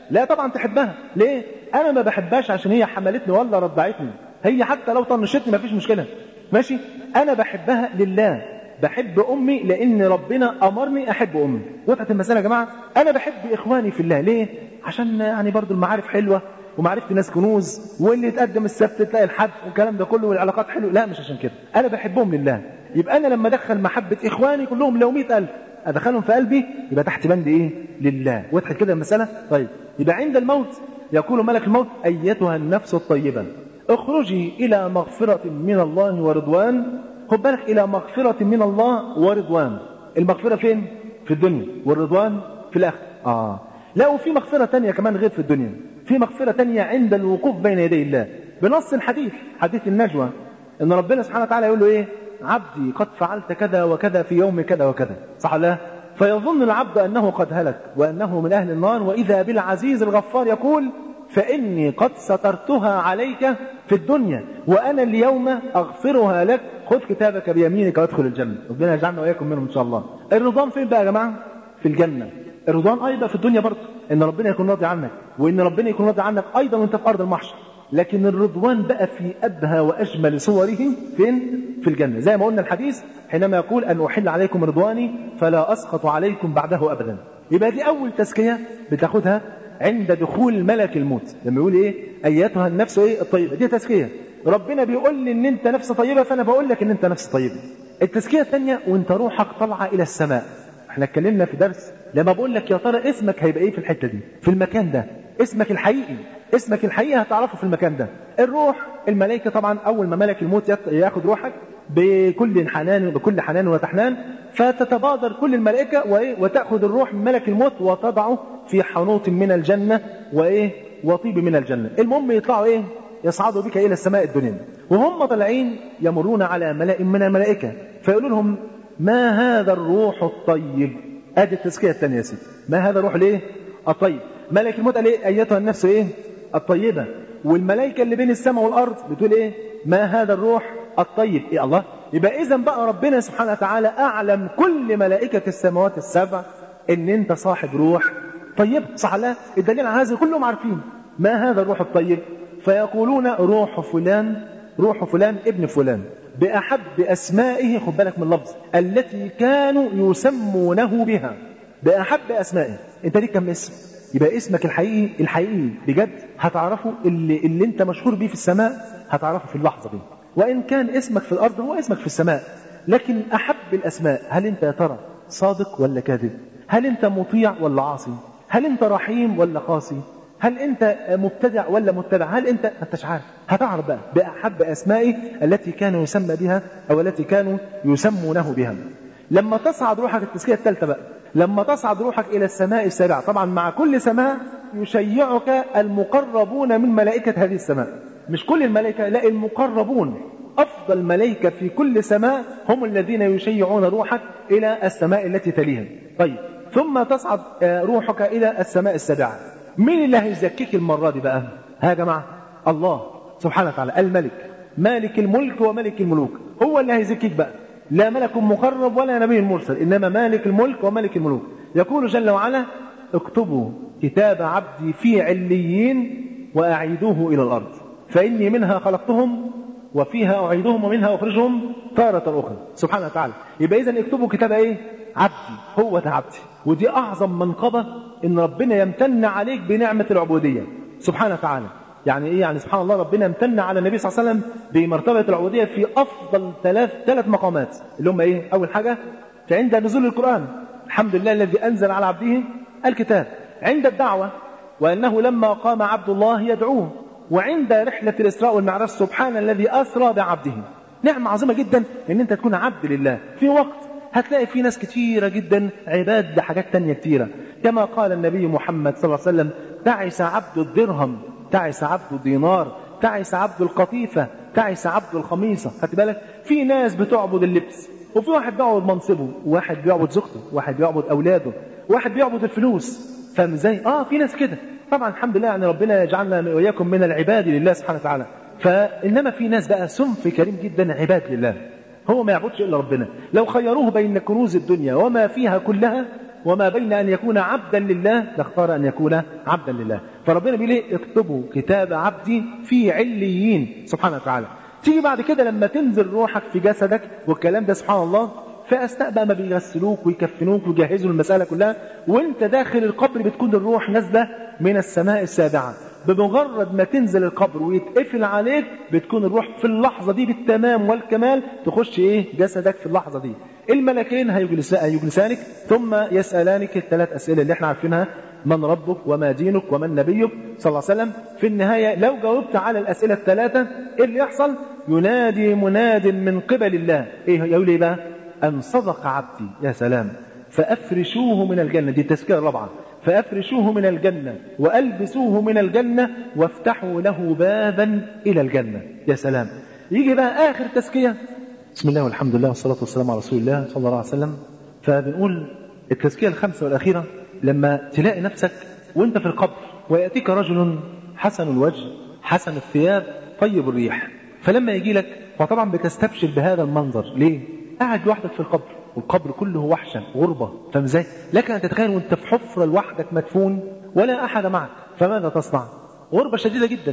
لا طبعا تحبها ليه انا ما بحبهاش عشان هي حملتني ولا رضعتني هي حتى لو طنشتني مفيش مشكله ماشي انا بحبها لله بحب امي لان ربنا امرني احب امي وضحت المساله يا جماعه انا بحب اخواني في الله ليه عشان يعني برضو المعارف حلوه ومعرفة ناس كنوز واللي يتقدم السبت تلاقي الحد والكلام ده كله والعلاقات حلوه لا مش عشان كده انا بحبهم لله يبقى انا لما ادخل محبه اخواني كلهم لو 100000 ادخلهم في قلبي يبقى تحت بند ايه لله وضحت كده المساله طيب يبقى عند الموت يقول ملك الموت ايتها النفس الطيبه اخرجي الى مغفره من الله ورضوان خد بالك الى مغفره من الله ورضوان المغفره فين في الدنيا والرضوان في الاخره اه لا وفي مغفره تانية كمان غير في الدنيا في مغفره تانية عند الوقوف بين يدي الله بنص الحديث حديث النجوى ان ربنا سبحانه وتعالى يقول له ايه عبدي قد فعلت كذا وكذا في يوم كذا وكذا صح لا فيظن العبد انه قد هلك وانه من اهل النار واذا بالعزيز الغفار يقول فاني قد سترتها عليك في الدنيا وانا اليوم اغفرها لك خذ كتابك بيمينك وادخل الجنه ربنا يجعلنا واياكم منهم ان شاء الله الرضوان فين بقى يا جماعه في الجنه الرضوان ايضا في الدنيا برضه ان ربنا يكون راضي عنك وان ربنا يكون راضي عنك ايضا وانت في ارض المحشر لكن الرضوان بقى في أبهى وأجمل صوره فين؟ في الجنة زي ما قلنا الحديث حينما يقول أن أحل عليكم رضواني فلا أسخط عليكم بعده أبدا يبقى دي أول تزكية بتاخدها عند دخول ملك الموت لما يقول إيه أيتها النفس إيه الطيبة دي تزكية ربنا بيقول لي إن أنت نفس طيبة فأنا بقول لك إن أنت نفس طيبة التزكية الثانية وأنت روحك طالعة إلى السماء احنا اتكلمنا في درس لما بقول لك يا ترى اسمك هيبقى ايه في الحته دي في المكان ده اسمك الحقيقي اسمك الحقيقي هتعرفه في المكان ده الروح الملائكه طبعا اول ما ملك الموت ياخد روحك بكل حنان بكل حنان وتحنان فتتبادر كل الملائكه وايه وتاخذ الروح من ملك الموت وتضعه في حنوط من الجنه وايه وطيب من الجنه المهم يطلعوا ايه يصعدوا بك الى السماء الدنيا وهم طالعين يمرون على ملأ من الملائكه فيقولوا لهم ما هذا الروح الطيب ادي التزكيه الثانيه يا سيدي ما هذا الروح ليه الطيب ملك الموت قال ايه ايتها النفس ايه الطيبه والملائكه اللي بين السماء والارض بتقول ايه ما هذا الروح الطيب ايه الله يبقى اذا بقى ربنا سبحانه وتعالى اعلم كل ملائكه السماوات السبع ان انت صاحب روح طيب صح لا الدليل على هذا كلهم عارفين ما هذا الروح الطيب فيقولون روح فلان روح فلان ابن فلان بأحب أسمائه خد بالك من اللفظ التي كانوا يسمونه بها بأحب أسمائه أنت ليك كم اسم يبقى اسمك الحقيقي الحقيقي بجد هتعرفه اللي, اللي أنت مشهور بيه في السماء هتعرفه في اللحظة دي وإن كان اسمك في الأرض هو اسمك في السماء لكن أحب الأسماء هل أنت يا ترى صادق ولا كاذب هل أنت مطيع ولا عاصي هل أنت رحيم ولا قاسي هل انت مبتدع ولا متبع هل انت ما انتش عارف هتعرف بقى باحب اسمائه التي كان يسمى بها او التي كانوا يسمونه بها لما تصعد روحك التزكيه الثالثه بقى لما تصعد روحك الى السماء السابعه طبعا مع كل سماء يشيعك المقربون من ملائكه هذه السماء مش كل الملائكه لا المقربون افضل ملائكه في كل سماء هم الذين يشيعون روحك الى السماء التي تليها طيب ثم تصعد روحك الى السماء السابعه مين اللي هيزكيك المرة دي بقى ها يا جماعة الله سبحانه وتعالى الملك مالك الملك وملك الملوك هو اللي هيزكيك بقى لا ملك مقرب ولا نبي مرسل إنما مالك الملك وملك الملوك يقول جل وعلا اكتبوا كتاب عبدي في عليين وأعيدوه إلى الأرض فإني منها خلقتهم وفيها أعيدهم ومنها أخرجهم تارة أخرى سبحانه وتعالى يبقى إذا اكتبوا كتاب إيه عبدي هو ده عبدي ودي أعظم منقبة إن ربنا يمتن عليك بنعمة العبودية سبحانه وتعالى يعني إيه يعني سبحان الله ربنا امتن على النبي صلى الله عليه وسلم بمرتبة العبودية في أفضل ثلاث ثلاث مقامات اللي هم إيه أول حاجة عند نزول القرآن الحمد لله الذي أنزل على عبده الكتاب عند الدعوة وأنه لما قام عبد الله يدعوه وعند رحلة الإسراء والمعراج سبحان الذي أسرى بعبده نعمة عظيمة جدا إن أنت تكون عبد لله في وقت هتلاقي في ناس كتيرة جدا عباد لحاجات تانية كتيرة كما قال النبي محمد صلى الله عليه وسلم تعس عبد الدرهم تعس عبد الدينار تعس عبد القطيفة تعس عبد الخميصة خدت بالك في ناس بتعبد اللبس وفي واحد بيعبد منصبه واحد بيعبد زوجته واحد بيعبد أولاده واحد بيعبد الفلوس فاهم ازاي؟ اه في ناس كده طبعا الحمد لله يعني ربنا يجعلنا واياكم من العباد لله سبحانه وتعالى فانما في ناس بقى صنف كريم جدا عباد لله هو ما يعبدش الا ربنا لو خيروه بين كنوز الدنيا وما فيها كلها وما بين أن يكون عبدا لله لاختار أن يكون عبدا لله فربنا بيقول ايه اكتبوا كتاب عبدي في عليين سبحانه وتعالى تيجي بعد كده لما تنزل روحك في جسدك والكلام ده سبحان الله فاثناء بقى ما بيغسلوك ويكفنوك ويجهزوا المساله كلها وانت داخل القبر بتكون الروح نازله من السماء السابعه بمجرد ما تنزل القبر ويتقفل عليك بتكون الروح في اللحظه دي بالتمام والكمال تخش ايه جسدك في اللحظه دي الملكين هيجلسانك ثم يسالانك الثلاث اسئله اللي احنا عارفينها من ربك وما دينك ومن نبيك صلى الله عليه وسلم في النهاية لو جاوبت على الأسئلة الثلاثة إيه اللي يحصل ينادي مناد من قبل الله إيه يقول إيه بقى أن صدق عبدي يا سلام فأفرشوه من الجنة دي التذكرة الرابعة فأفرشوه من الجنة وألبسوه من الجنة وافتحوا له بابا إلى الجنة يا سلام يجي بقى آخر تزكية بسم الله والحمد لله والصلاة والسلام على رسول الله صلى الله عليه وسلم فبنقول التزكية الخامسة والأخيرة لما تلاقي نفسك وانت في القبر ويأتيك رجل حسن الوجه حسن الثياب طيب الريح فلما يجي لك فطبعا بتستبشر بهذا المنظر ليه؟ قاعد لوحدك في القبر والقبر كله وحشة غربة فاهم ازاي؟ لك أن تتخيل وانت في حفرة لوحدك مدفون ولا أحد معك فماذا تصنع؟ غربة شديدة جدا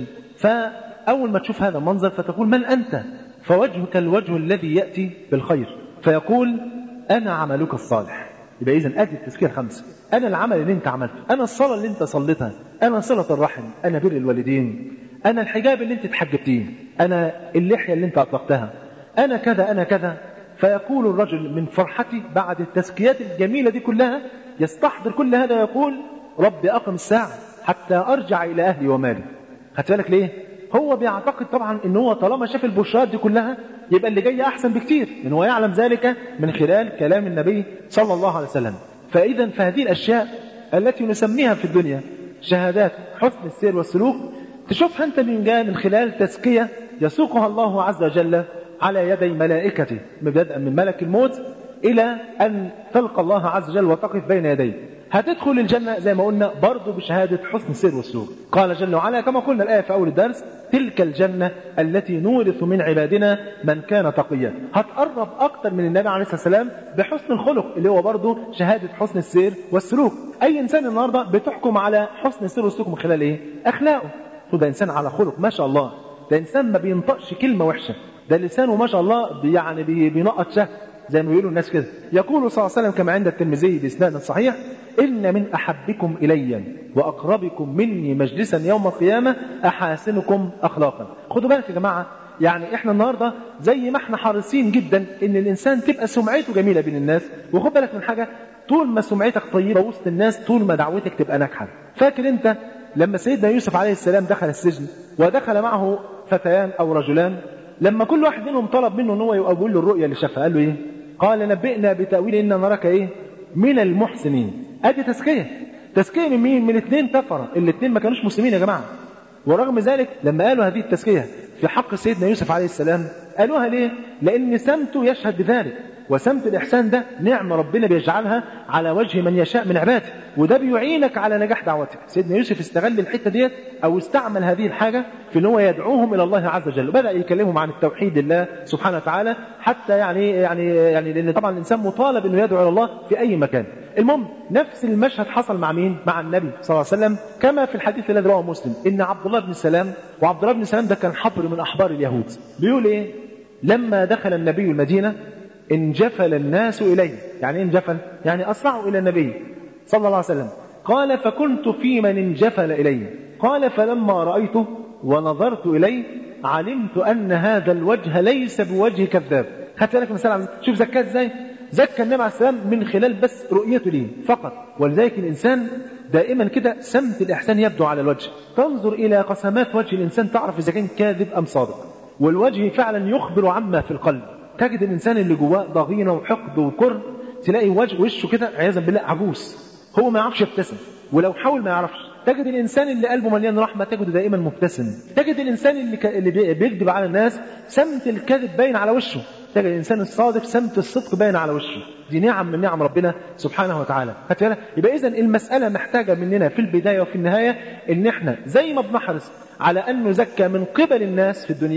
فأول ما تشوف هذا المنظر فتقول من أنت؟ فوجهك الوجه الذي يأتي بالخير فيقول أنا عملك الصالح يبقى إذا أدي التزكية الخمسة أنا العمل اللي أنت عملته أنا الصلاة اللي أنت صليتها أنا صلة الرحم أنا بر الوالدين أنا الحجاب اللي أنت اتحجبتيه أنا اللحية اللي أنت أطلقتها أنا كذا أنا كذا فيقول الرجل من فرحتي بعد التزكيات الجميلة دي كلها يستحضر كل هذا ويقول رب أقم الساعة حتى أرجع إلى أهلي ومالي خدت بالك ليه؟ هو بيعتقد طبعا ان هو طالما شاف البشرات دي كلها يبقى اللي جاي احسن بكتير ان هو يعلم ذلك من خلال كلام النبي صلى الله عليه وسلم فاذا فهذه الاشياء التي نسميها في الدنيا شهادات حسن السير والسلوك تشوفها انت من جاء من خلال تزكيه يسوقها الله عز وجل على يدي ملائكته بدءا من ملك الموت الى ان تلقى الله عز وجل وتقف بين يديه هتدخل الجنة زي ما قلنا برضه بشهادة حسن السير والسلوك قال جل وعلا كما قلنا الآية في أول الدرس تلك الجنة التي نورث من عبادنا من كان تقيا هتقرب أكتر من النبي عليه الصلاة والسلام بحسن الخلق اللي هو برضه شهادة حسن السير والسلوك أي إنسان النهاردة بتحكم على حسن السير والسلوك من خلال إيه؟ أخلاقه ده إنسان على خلق ما شاء الله ده إنسان ما بينطقش كلمة وحشة ده لسانه ما شاء الله يعني بينقط شهد زي ما بيقولوا الناس كده يقول صلى الله عليه وسلم كما عند الترمذي بإسناد صحيح إن من أحبكم إلي وأقربكم مني مجلسا يوم القيامة أحاسنكم أخلاقا خدوا بالك يا جماعة يعني احنا النهاردة زي ما احنا حريصين جدا ان الانسان تبقى سمعته جميلة بين الناس وخد بالك من حاجة طول ما سمعتك طيبة وسط الناس طول ما دعوتك تبقى ناجحة فاكر انت لما سيدنا يوسف عليه السلام دخل السجن ودخل معه فتيان او رجلان لما كل واحد منهم طلب منه ان هو يبقى بيقول له الرؤيا اللي شافها قال له ايه قال نبئنا بتأويل إن نراك إيه من المحسنين أدي تزكية تزكية من مين من اثنين كفرة الاثنين ما كانوش مسلمين يا جماعة ورغم ذلك لما قالوا هذه التزكية في حق سيدنا يوسف عليه السلام قالوها ليه لأن سمته يشهد بذلك وسمت الإحسان ده نعمة ربنا بيجعلها على وجه من يشاء من عباده وده بيعينك على نجاح دعوتك سيدنا يوسف استغل الحتة ديت أو استعمل هذه الحاجة في ان هو يدعوهم إلى الله عز وجل وبدأ يكلمهم عن التوحيد لله سبحانه وتعالى حتى يعني يعني يعني لأن طبعا الإنسان مطالب أنه يدعو إلى الله في أي مكان المهم نفس المشهد حصل مع مين؟ مع النبي صلى الله عليه وسلم كما في الحديث الذي رواه مسلم إن عبد الله بن سلام وعبد الله بن سلام ده كان حبر من أحبار اليهود بيقول إيه؟ لما دخل النبي المدينة انجفل الناس إليه يعني انجفل يعني أسرعوا إلى النبي صلى الله عليه وسلم قال فكنت في من انجفل إليه قال فلما رأيته ونظرت إليه علمت أن هذا الوجه ليس بوجه كذاب خدت بالك مثلا شوف زكاه ازاي زكى النبي عليه السلام من خلال بس رؤيته ليه فقط ولذلك الإنسان دائما كده سمت الإحسان يبدو على الوجه تنظر إلى قسمات وجه الإنسان تعرف إذا كان كاذب أم صادق والوجه فعلا يخبر عما في القلب تجد الإنسان اللي جواه ضغينة وحقد وكره تلاقي وجه وشه كده عياذا بالله عجوز هو ما يعرفش يبتسم ولو حاول ما يعرفش تجد الإنسان اللي قلبه مليان رحمة تجده دائما مبتسم تجد الإنسان اللي, ك... اللي بيكذب على الناس سمت الكذب باين على وشه تجد الإنسان الصادق سمت الصدق باين على وشه دي نعم من نعم ربنا سبحانه وتعالى يبقى إذا المسألة محتاجة مننا في البداية وفي النهاية إن إحنا زي ما بنحرص على أن نزكى من قبل الناس في الدنيا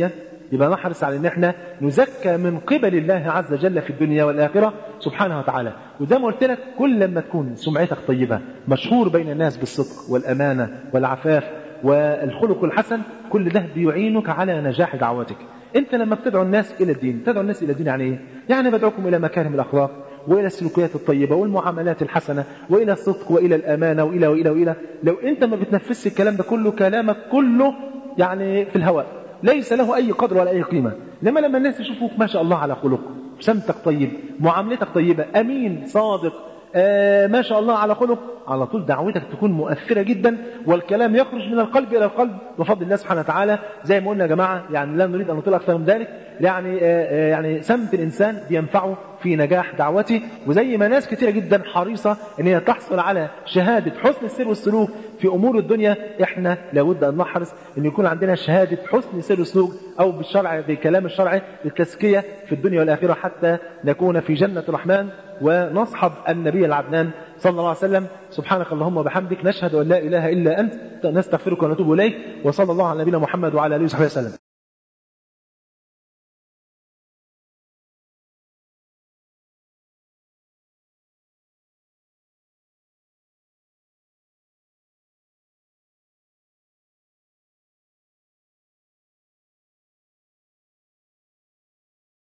يبقى نحرص على ان احنا نزكى من قبل الله عز وجل في الدنيا والاخره سبحانه وتعالى وزي ما قلت لك كل لما تكون سمعتك طيبه مشهور بين الناس بالصدق والامانه والعفاف والخلق الحسن كل ده بيعينك على نجاح دعوتك انت لما بتدعو الناس الى الدين تدعو الناس الى الدين يعني ايه يعني بدعوكم الى مكارم الاخلاق والى السلوكيات الطيبه والمعاملات الحسنه والى الصدق والى الامانه والى والى والى لو انت ما بتنفذش الكلام ده كله كلامك كله يعني في الهواء ليس له اي قدر ولا اي قيمه لما لما الناس يشوفوك ما شاء الله على خلق سمتك طيب معاملتك طيبه امين صادق آه ما شاء الله على خلق على طول دعوتك تكون مؤثرة جدا والكلام يخرج من القلب إلى القلب بفضل الله سبحانه وتعالى زي ما قلنا يا جماعة يعني لا نريد أن نطيل أكثر من ذلك يعني آه آه يعني سمت الإنسان بينفعه في نجاح دعوته وزي ما ناس كثيرة جدا حريصة أن هي تحصل على شهادة حسن السير والسلوك في أمور الدنيا إحنا لابد أن نحرص أن يكون عندنا شهادة حسن السير والسلوك أو بالشرع بالكلام الشرعي للتزكية في الدنيا والآخرة حتى نكون في جنة الرحمن ونصحب النبي العدنان صلى الله عليه وسلم سبحانك اللهم وبحمدك نشهد أن لا إله إلا أنت نستغفرك ونتوب إليك وصلى الله على نبينا محمد وعلى آله وصحبه وسلم